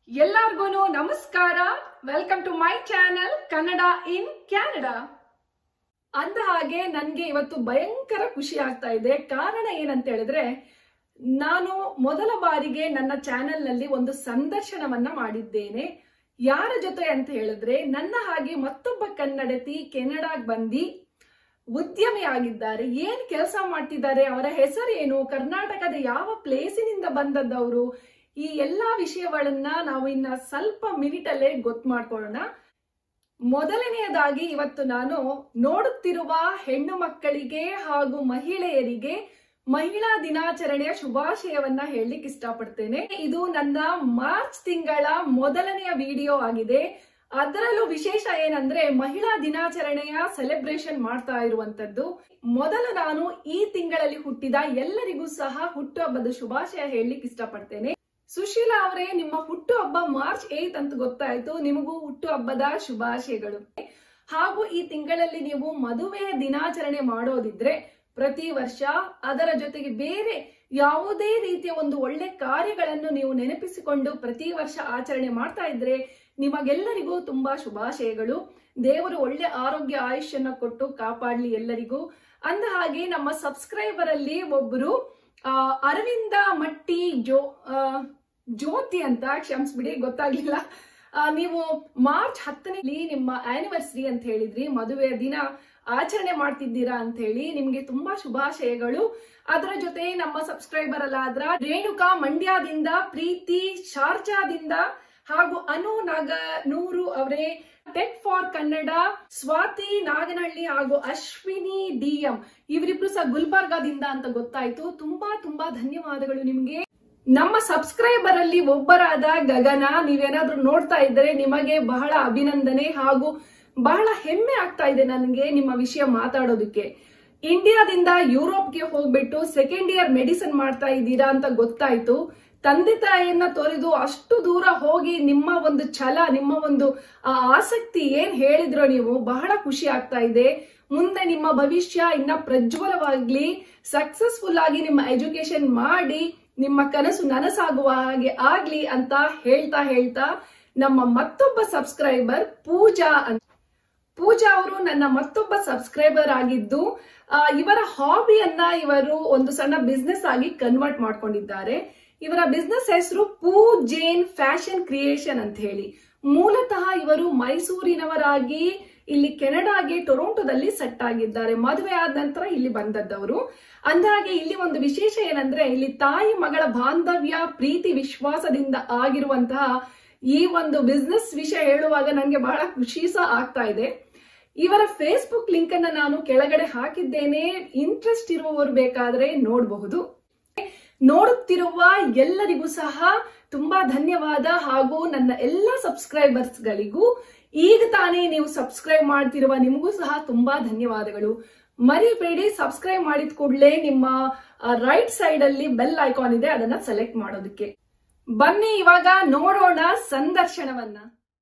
ಎಲ್ಲಾರ್ಗು ನಮಸ್ಕಾರ welcome to my channel Kannada in Canada ಅಂದ ಹಾಗೆ ನನ್ಗೆ ಇವತ್ತು ಭಯಂಕರ ಖುಷಿ ಆಗ್ತಾ ಇದೆ ಕಾರಣ ಏನಂತ ಹೇಳಿದ್ರೆ ನಾನು ಮೊದಲ ಬಾರಿಗೆ ನನ್ನ ಚಾನೆಲ್ ನಲ್ಲಿ ಒಂದು ಸಂದರ್ಶನವನ್ನ ಮಾಡಿದ್ದೇನೆ ಯಾರ ಜೊತೆ ಅಂತ ಹೇಳಿದ್ರೆ ನನ್ನ ಹಾಗೆ ಮತ್ತೊಬ್ಬ ಕನ್ನಡತಿ ಕೆನಡಾಗ್ ಬಂದಿ ಉದ್ಯಮಿ ಆಗಿದ್ದಾರೆ ಏನ್ ಕೆಲಸ ಮಾಡ್ತಿದ್ದಾರೆ ಅವರ ಹೆಸರೇನು ಕರ್ನಾಟಕದ ಯಾವ ಪ್ಲೇಸಿನಿಂದ ಬಂದದ್ದವರು ಈ ಎಲ್ಲಾ ವಿಷಯಗಳನ್ನ ನಾವು ಇನ್ನ ಸ್ವಲ್ಪ ಮಿನಿಟ್ ಅಲ್ಲೇ ಗೊತ್ತು ಮಾಡ್ಕೊಳ್ಳೋಣ ಮೊದಲನೆಯದಾಗಿ ಇವತ್ತು ನಾನು ನೋಡುತ್ತಿರುವ ಹೆಣ್ಣು ಮಕ್ಕಳಿಗೆ ಹಾಗೂ ಮಹಿಳೆಯರಿಗೆ ಮಹಿಳಾ ದಿನಾಚರಣೆಯ ಶುಭಾಶಯವನ್ನ ಹೇಳಲಿಕ್ಕೆ ಇಷ್ಟಪಡ್ತೇನೆ ಇದು ನನ್ನ ಮಾರ್ಚ್ ತಿಂಗಳ ಮೊದಲನೆಯ ವಿಡಿಯೋ ಆಗಿದೆ ಅದರಲ್ಲೂ ವಿಶೇಷ ಏನಂದ್ರೆ ಮಹಿಳಾ ದಿನಾಚರಣೆಯ ಸೆಲೆಬ್ರೇಷನ್ ಮಾಡ್ತಾ ಇರುವಂತದ್ದು ಮೊದಲು ನಾನು ಈ ತಿಂಗಳಲ್ಲಿ ಹುಟ್ಟಿದ ಎಲ್ಲರಿಗೂ ಸಹ ಹುಟ್ಟುಹಬ್ಬದ ಶುಭಾಶಯ ಹೇಳಲಿಕ್ಕೆ ಇಷ್ಟಪಡ್ತೇನೆ ಸುಶೀಲಾ ಅವರೇ ನಿಮ್ಮ ಹುಟ್ಟುಹಬ್ಬ ಮಾರ್ಚ್ ಏತ್ ಅಂತ ಗೊತ್ತಾಯ್ತು ನಿಮಗೂ ಹುಟ್ಟುಹಬ್ಬದ ಶುಭಾಶಯಗಳು ಹಾಗೂ ಈ ತಿಂಗಳಲ್ಲಿ ನೀವು ಮದುವೆಯ ದಿನಾಚರಣೆ ಮಾಡೋದಿದ್ರೆ ಪ್ರತಿ ವರ್ಷ ಅದರ ಜೊತೆಗೆ ಬೇರೆ ಯಾವುದೇ ರೀತಿಯ ಒಂದು ಒಳ್ಳೆ ಕಾರ್ಯಗಳನ್ನು ನೀವು ನೆನಪಿಸಿಕೊಂಡು ಪ್ರತಿ ವರ್ಷ ಆಚರಣೆ ಮಾಡ್ತಾ ಇದ್ರೆ ನಿಮಗೆಲ್ಲರಿಗೂ ತುಂಬಾ ಶುಭಾಶಯಗಳು ದೇವರು ಒಳ್ಳೆ ಆರೋಗ್ಯ ಆಯುಷ್ಯನ್ನ ಕೊಟ್ಟು ಕಾಪಾಡ್ಲಿ ಎಲ್ಲರಿಗೂ ಅಂದ ಹಾಗೆ ನಮ್ಮ ಸಬ್ಸ್ಕ್ರೈಬರ್ ಅಲ್ಲಿ ಒಬ್ಬರು ಆ, ಅರವಿಂದ ಮಟ್ಟಿ ಜೋ ಆ, ಜ್ಯೋತಿ ಅಂತ ಕ್ಷಮಿಸ್ಬಿಡಿ ಗೊತ್ತಾಗ್ಲಿಲ್ಲ ಆ, ನೀವು ಮಾರ್ಚ್ ಹತ್ತನೇ ನಿಮ್ಮ ಆನಿವರ್ಸರಿ ಅಂತ ಹೇಳಿದ್ರಿ ಮದುವೆಯ ದಿನ ಆಚರಣೆ ಮಾಡ್ತಿದ್ದೀರಾ ಅಂತ ಹೇಳಿ ನಿಮ್ಗೆ ತುಂಬಾ ಶುಭಾಶಯಗಳು ಅದರ ಜೊತೆ ನಮ್ಮ ಸಬ್ಸ್ಕ್ರೈಬರ್ ಅಲ್ಲಾದ್ರ ರೇಣುಕಾ ಮಂಡ್ಯದಿಂದ ಪ್ರೀತಿ ಶಾರ್ಜಾದಿಂದ ಹಾಗೂ ಅನು ನಾಗನೂರು ಅವರೇ ಟೆಕ್ ಫಾರ್ ಕನ್ನಡ ಸ್ವಾತಿ ನಾಗನಹಳ್ಳಿ ಹಾಗೂ ಅಶ್ವಿನಿ ಡಿಎಂ ಇವರಿಬ್ರು ಸಹ ಗುಲ್ಬರ್ಗಾದಿಂದ ಅಂತ ಗೊತ್ತಾಯ್ತು ತುಂಬಾ ತುಂಬಾ ಧನ್ಯವಾದಗಳು ನಿಮ್ಗೆ ನಮ್ಮ ಸಬ್ಸ್ಕ್ರೈಬರ್ ಅಲ್ಲಿ ಒಬ್ಬರಾದ ಗಗನ ನೀವೇನಾದ್ರೂ ನೋಡ್ತಾ ಇದ್ದರೆ ನಿಮಗೆ ಬಹಳ ಅಭಿನಂದನೆ ಹಾಗೂ ಬಹಳ ಹೆಮ್ಮೆ ಆಗ್ತಾ ಇದೆ ನನಗೆ ನಿಮ್ಮ ವಿಷಯ ಮಾತಾಡೋದಕ್ಕೆ ಇಂಡಿಯಾದಿಂದ ಯುರೋಪ್ಗೆ ಹೋಗ್ಬಿಟ್ಟು ಸೆಕೆಂಡ್ ಇಯರ್ ಮೆಡಿಸಿನ್ ಮಾಡ್ತಾ ಇದ್ದೀರಾ ಅಂತ ಗೊತ್ತಾಯ್ತು ತಂದೆ ತಾಯಿಯನ್ನ ತೊರೆದು ಅಷ್ಟು ದೂರ ಹೋಗಿ ನಿಮ್ಮ ಒಂದು ಛಲ ನಿಮ್ಮ ಒಂದು ಆ ಆಸಕ್ತಿ ಏನ್ ಹೇಳಿದ್ರೋ ನೀವು ಬಹಳ ಖುಷಿ ಆಗ್ತಾ ಇದೆ ಮುಂದೆ ನಿಮ್ಮ ಭವಿಷ್ಯ ಇನ್ನ ಪ್ರಜ್ವಲವಾಗ್ಲಿ ಸಕ್ಸಸ್ಫುಲ್ ಆಗಿ ನಿಮ್ಮ ಎಜುಕೇಶನ್ ಮಾಡಿ ನಿಮ್ಮ ಕನಸು ನನಸಾಗುವ ಹಾಗೆ ಆಗ್ಲಿ ಅಂತ ಹೇಳ್ತಾ ಹೇಳ್ತಾ ನಮ್ಮ ಮತ್ತೊಬ್ಬ ಸಬ್ಸ್ಕ್ರೈಬರ್ ಪೂಜಾ ಅಂತ ಪೂಜಾ ಅವರು ನನ್ನ ಮತ್ತೊಬ್ಬ ಸಬ್ಸ್ಕ್ರೈಬರ್ ಆಗಿದ್ದು ಆ, ಇವರ ಹಾಬಿಯನ್ನ ಇವರು ಒಂದು ಸಣ್ಣ ಬಿಸ್ನೆಸ್ ಆಗಿ ಕನ್ವರ್ಟ್ ಮಾಡ್ಕೊಂಡಿದ್ದಾರೆ ಇವರ ಬಿಸ್ನೆಸ್ ಹೆಸರು ಪೂ ಜೇನ್ ಫ್ಯಾಷನ್ ಕ್ರಿಯೇಷನ್ ಅಂತ ಹೇಳಿ ಮೂಲತಃ ಇವರು ಮೈಸೂರಿನವರಾಗಿ ಇಲ್ಲಿ ಕೆನಡಾಗೆ ಟೊರೊಂಟೊದಲ್ಲಿ ಸೆಟ್ ಆಗಿದ್ದಾರೆ ಮದುವೆ ಆದ ನಂತರ ಇಲ್ಲಿ ಬಂದದ್ದವರು ಅಂದಹಾಗೆ ಇಲ್ಲಿ ಒಂದು ವಿಶೇಷ ಏನಂದ್ರೆ ಇಲ್ಲಿ ತಾಯಿ ಮಗಳ ಬಾಂಧವ್ಯ ಪ್ರೀತಿ ವಿಶ್ವಾಸದಿಂದ ಆಗಿರುವಂತಹ ಈ ಒಂದು ಬಿಸ್ನೆಸ್ ವಿಷಯ ಹೇಳುವಾಗ ನನಗೆ ಬಹಳ ಖುಷಿ ಸಹ ಆಗ್ತಾ ಇದೆ ಇವರ ಫೇಸ್ಬುಕ್ ಲಿಂಕ್ ಅನ್ನ ನಾನು ಕೆಳಗಡೆ ಹಾಕಿದ್ದೇನೆ ಇಂಟ್ರೆಸ್ಟ್ ಇರುವವರು ಬೇಕಾದ್ರೆ ನೋಡಬಹುದು ನೋಡುತ್ತಿರುವ ಎಲ್ಲರಿಗೂ ಸಹ ತುಂಬಾ ಧನ್ಯವಾದ ಹಾಗೂ ನನ್ನ ಎಲ್ಲ ಸಬ್ಸ್ಕ್ರೈಬರ್ಸ್ ಗಳಿಗೂ ಈಗ ತಾನೇ ನೀವು ಸಬ್ಸ್ಕ್ರೈಬ್ ಮಾಡ್ತಿರುವ ನಿಮಗೂ ಸಹ ತುಂಬಾ ಧನ್ಯವಾದಗಳು ಮರಿಬೇಡಿ ಸಬ್ಸ್ಕ್ರೈಬ್ ಮಾಡಿದ ಕೂಡಲೇ ನಿಮ್ಮ ರೈಟ್ ಸೈಡ್ ಅಲ್ಲಿ ಬೆಲ್ ಐಕಾನ್ ಇದೆ ಅದನ್ನ ಸೆಲೆಕ್ಟ್ ಮಾಡೋದಕ್ಕೆ ಬನ್ನಿ ಇವಾಗ ನೋಡೋಣ ಸಂದರ್ಶನವನ್ನ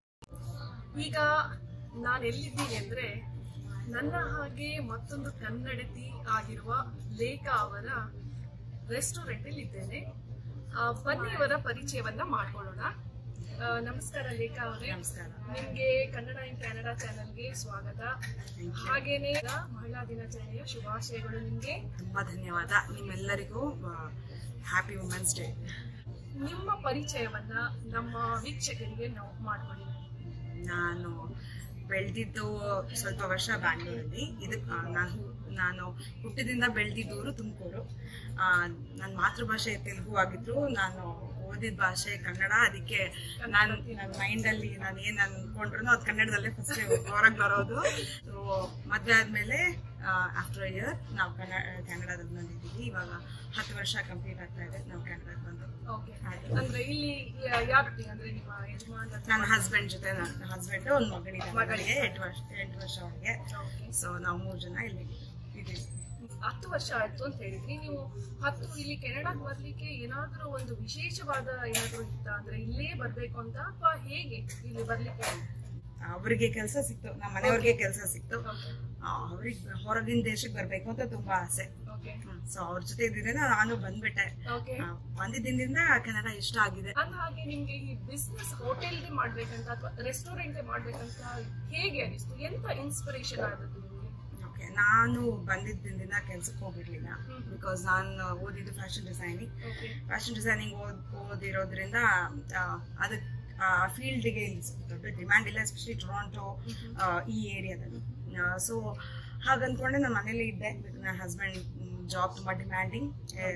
ಈಗ ನಾನು ಎಲ್ಲಿದ್ದೀನಿ ಅಂದ್ರೆ ನನ್ನ ಹಾಗೆ ಮತ್ತೊಂದು ಕನ್ನಡತಿ ಆಗಿರುವ ಲೇಖಾ ಅವರ ರೆಸ್ಟೋರೆಂಟ್ ಅಲ್ಲಿ ಇದ್ದೇನೆ ಆ, ಬನ್ನಿ ಇವರ ಪರಿಚಯವನ್ನ ಮಾಡ್ಕೊಳ್ಳೋಣ ಆ, ನಮಸ್ಕಾರ ಲೇಖಾ ಅವರೇ ನಮಸ್ಕಾರ ನಿಮ್ಗೆ ಕನ್ನಡ ಇನ್ ಕನ್ನಡ ಚಾನೆಲ್ಗೆ ಸ್ವಾಗತ ಹಾಗೇನೆ ಮಹಿಳಾ ದಿನಾಚರಣೆಯ ಶುಭಾಶಯಗಳು ನಿಮ್ಗೆ ತುಂಬಾ ಧನ್ಯವಾದ ನಿಮ್ಮೆಲ್ಲರಿಗೂ ಹ್ಯಾಪಿ ವುಮೆನ್ಸ್ ಡೇ ನಿಮ್ಮ ಪರಿಚಯವನ್ನ ನಮ್ಮ ವೀಕ್ಷಕರಿಗೆ ನಾವು ಮಾಡ್ಕೊಳ್ಳಿ ನಾನು ಬೆಳೆದಿದ್ದು ಸ್ವಲ್ಪ ವರ್ಷ ಬ್ಯಾಂಗ್ಳೂರಲ್ಲಿ ಇದಕ್ಕೆ ನಾನು ನಾನು ಹುಟ್ಟಿದಿಂದ ಬೆಳೆದಿದ್ದೂರು ತುಮಕೂರು ನನ್ನ ಮಾತೃಭಾಷೆ ತೆಲುಗು ಆಗಿದ್ರು ನಾನು ಓದಿದ ಭಾಷೆ ಕನ್ನಡ ಅದಕ್ಕೆ ನಾನು ನನ್ನ ಮೈಂಡಲ್ಲಿ ನಾನು ಏನು ಅನ್ಕೊಂಡ್ರು ಅದು ಕನ್ನಡದಲ್ಲೇ ಫಸ್ಟ್ ಹೊರಗೆ ಬರೋದು ಸೊ ಮದುವೆ ಆದಮೇಲೆ ಆಫ್ಟರ್ ಇಯರ್ ನಾವು ಕನ್ನಡ ಕನ್ನಡದಲ್ಲಿ ಬಂದಿದ್ದೀವಿ ಇವಾಗ ಹತ್ತು ವರ್ಷ ಕಂಪ್ಲೀಟ್ ಆಗ್ತಾ ಇದೆ ನಾವು ಕನ್ನಡಕ್ಕೆ ಬಂದು ಓಕೆ ಅಂದ್ರೆ ಇಲ್ಲಿ ಯಾರೊಟ್ಟಿಗೆ ಅಂದ್ರೆ ನಿಮ್ಮ ಯಜಮಾನ ನನ್ನ ಹಸ್ಬೆಂಡ್ ಜೊತೆ ನನ್ನ ಹಸ್ಬೆಂಡ್ ಒಂದು ಮಗಳಿದೆ ಮಗಳಿಗೆ ಎಂಟು ವರ್ಷ ಎಂಟು ವರ್ಷ ಅವಳಿಗೆ ಸೊ ನಾವು ಮೂರು ಜನ ಇಲ್ಲಿ ಇದ್ದೀವಿ ಹತ್ತು ವರ್ಷ ಆಯ್ತು ಅಂತ ಹೇಳಿದ್ರಿ ನೀವು ಹತ್ತು ಇಲ್ಲಿ ಕೆನಡಾಗ್ ಬರ್ಲಿಕ್ಕೆ ಏನಾದ್ರೂ ಒಂದು ವಿಶೇಷವಾದ ಏನಾದ್ರೂ ಇತ್ತ ಅಂದ್ರೆ ಇಲ್ಲೇ ಬರ್ಬೇಕು ಅಂತ ಅಥವಾ ಹೇಗೆ ಇಲ್ಲಿ ಬರ್ಲಿಕ್ಕೆ ಅವರಿಗೆ ಕೆಲಸ ಸಿಕ್ತು ನಮ್ಮ ಮನೆಯವ್ರಿಗೆ ಕೆಲಸ ಸಿಕ್ತು ಅವ್ರಿಗೆ ಹೊರಗಿನ ದೇಶಕ್ಕೆ ಬರ್ಬೇಕು ಅಂತ ತುಂಬಾ ಆಸೆ ಓಕೆ ಸೊ ಅವ್ರ ಜೊತೆ ಇದ್ದಿದ್ರೆ ನಾನು ಬಂದ್ಬಿಟ್ಟೆ ಓಕೆ ಆ, ಬಂದಿದ್ದರಿಂದ ಕನ್ನಡ ಇಷ್ಟ ಆಗಿದೆ ಅಂದ ಹಾಗೆ ನಿಮ್ಗೆ ಈ ಬಿಸ್ನೆಸ್ ಹೋಟೆಲ್ಗೆ ಮಾಡ್ಬೇಕಂತ ಅಥವಾ ರೆಸ್ಟೋರೆಂಟ್ ಮಾಡ್ಬೇಕಂತ ಹೇಗೆ ಅನಿಸ್ತು ಎಂತ ಇನ್ಸ್ಪಿರೇಷನ್ ಆದದ್ದು ನಿಮ್ಗೆ ಓಕೆ ನಾನು ಬಂದಿದ್ದಿಂದ ಕೆಲ್ಸಕ್ಕೆ ಹೋಗಿರ್ಲಿಲ್ಲ ಬಿಕಾಸ್ ನಾನು ಓದಿದ್ದು fashion designing okay fashion designing ಓದ್ ಓದಿರೋದ್ರಿಂದ ಅದಕ್ಕೆ ಫೀಲ್ಡ್ಗೆ ಇಲ್ಲಿ ದೊಡ್ಡ ಡಿಮ್ಯಾಂಡ್ ಇಲ್ಲ ಎಸ್ಪೆಷಲಿ ಟೊರಾಂಟೊ ಈ ಏರಿಯಾದಲ್ಲಿ ಸೊ ಹಾಗನ್ಕೊಂಡೆ ನಾನು ಮನೇಲಿ ಇದ್ದೆ ನನ್ನ ಹಸ್ಬೆಂಡ್ ಜಾಬ್ ತುಂಬ ಡಿಮ್ಯಾಂಡಿಂಗ್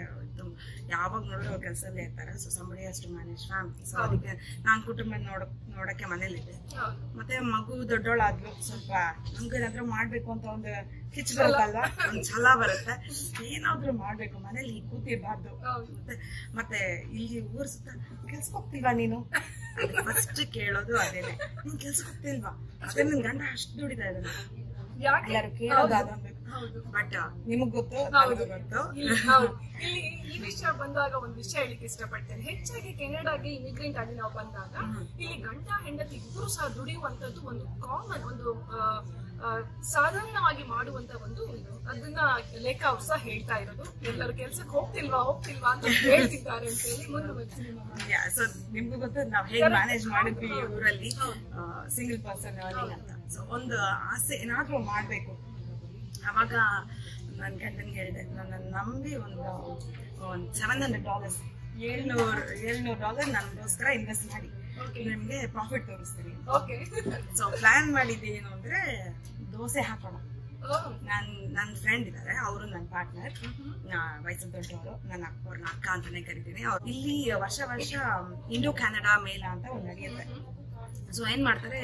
ಯಾವಾಗ ನೋಡಿದ್ರು ಅವ್ರ ಕೆಲಸದಲ್ಲೇ ಇರ್ತಾರೆ ಸೊ ಸಂಬಡಿ ಅಷ್ಟು ಮ್ಯಾನೇಜ್ ಫ್ಯಾಮಿಲಿ ಸೊ ಅದಕ್ಕೆ ನಾನು ಕುಟುಂಬ ನೋಡಕ್ ನೋಡಕ್ಕೆ ಮನೇಲಿದ್ದೆ ಹೌದು ಮತ್ತೆ ಮಗು ದೊಡ್ಡವಳಾದ್ಲು ಸ್ವಲ್ಪ ನಮ್ಗೆ ಏನಾದ್ರೂ ಮಾಡ್ಬೇಕು ಅಂತ ಒಂದು ಕಿಚ್ ಬರುತ್ತಲ್ವಾ ಒಂದು ಛಲ ಬರುತ್ತೆ ಏನಾದ್ರೂ ಮಾಡ್ಬೇಕು ಮನೇಲಿ ಹೀಗ್ ಕೂತಿರ್ಬಾರ್ದು ಹೌದು ಮತ್ತೆ ಮತ್ತೆ ಇಲ್ಲಿ ಊರ್ ಸುತ್ತ ಕೆಲ್ಸಕ್ಕೆ ಹೋಗ್ತಿಲ್ವಾ ನೀನು ಫಸ್ಟ್ ಕೇಳೋದು ಅದೇನೆ ನೀನ್ ಕೆಲ್ಸಕ್ಕೆ ಹೋಗ್ತಿಲ್ವಾ ಅದೇ ನನ್ ಗಂಡ ಅಷ್ಟು ದುಡಿತಾ ಇದ್ದಾನೆ ಯಾಕೆ ಎಲ್ಲರೂ ಕೇಳೋದು ಅದೊಂದು ಹೌದು ಬಟ್ ನಿಮಗ್ ಗೊತ್ತು ಹೌದು. ನನಗೂ ಗೊತ್ತು ಇಲ್ಲಿ ಹೌದು. ಇಲ್ಲಿ ಈ ವಿಷಯ ಬಂದಾಗ ಒಂದು ವಿಷಯ ಹೇಳಿಕ್ಕೆ ಇಷ್ಟಪಡ್ತೇನೆ ಹೆಚ್ಚಾಗಿ ಕೆನಡಾಗೆ ಇಮಿಗ್ರೆಂಟ್ ಆಗಿ ನಾವು ಬಂದಾಗ ಇಲ್ಲಿ ಗಂಡ ಹೆಂಡತಿ ಇಬ್ಬರು ಸಹ ದುಡಿಯುವಂತದ್ದು ಒಂದು ಕಾಮನ್ ಒಂದು ಆ, ಆ, ಸಾಧಾರಣವಾಗಿ ಮಾಡುವಂತ ಒಂದು ಇದು ಅದನ್ನ ಲೇಖ ಅವ್ರು ಸಹ ಹೇಳ್ತಾ ಇರೋದು ಎಲ್ಲರೂ ಕೆಲ್ಸಕ್ಕೆ ಹೋಗ್ತಿಲ್ವಾ ಹೋಗ್ತಿಲ್ವಾ ಅಂತ ಹೇಳ್ತಿದ್ದಾರೆ ಅಂತ ಹೇಳಿ ಮುಂದುವರಿಸಿ ಸೊ ನಿಮ್ಗೂ ಗೊತ್ತು ನಾವ್ ಹೇಗ್ ಮ್ಯಾನೇಜ್ ಮಾಡಿದ್ವಿ ಊರಲ್ಲಿ ಸಿಂಗಲ್ ಪರ್ಸನ್ ಅರ್ನಿಂಗ್ ಅಂತ ಸೊ ಒಂದು ಆಸೆ ಏನಾದ್ರೂ ಮಾಡ್ಬೇಕು ಅವಾಗ ನನ್ ಗಂಡನ್ಗೆ ಹೇಳಿದೆ ನನ್ನ ನಂಬಿ ಒಂದು ಒಂದು ಸೆವೆನ್ ಹಂಡ್ರೆಡ್ ಡಾಲರ್ಸ್ ಏಳ್ನೂರು ಏಳ್ನೂರು ಡಾಲರ್ ನನ್ಗೋಸ್ಕರ ಇನ್ವೆಸ್ಟ್ ಮಾಡಿ Okay. ನಿಮ್ಗೆ ಪ್ರಾಫಿಟ್ ತೋರಿಸ್ತೀನಿ ಓಕೆ ಸೊ ಪ್ಲಾನ್ ಮಾಡಿದ್ದು ಏನು ಅಂದ್ರೆ ದೋಸೆ ಹಾಕೋಣ ನನ್ ನನ್ನ ಫ್ರೆಂಡ್ ಇದ್ದಾರೆ ಅವರು ನನ್ನ ಪಾರ್ಟ್ನರ್ ವಯಸ್ಸು ದೊಡ್ಡವರು ನನ್ನ ಅವ್ರನ್ನ ಅಕ್ಕ ಅಂತಾನೆ ಕರಿತೀನಿ ಅವ್ರು ಇಲ್ಲಿ ವರ್ಷ ವರ್ಷ ಇಂಡೋ ಕ್ಯಾನಡಾ ಮೇಳ ಅಂತ ಒಂದು ನಡೆಯುತ್ತೆ ಸೊ ಏನ್ ಮಾಡ್ತಾರೆ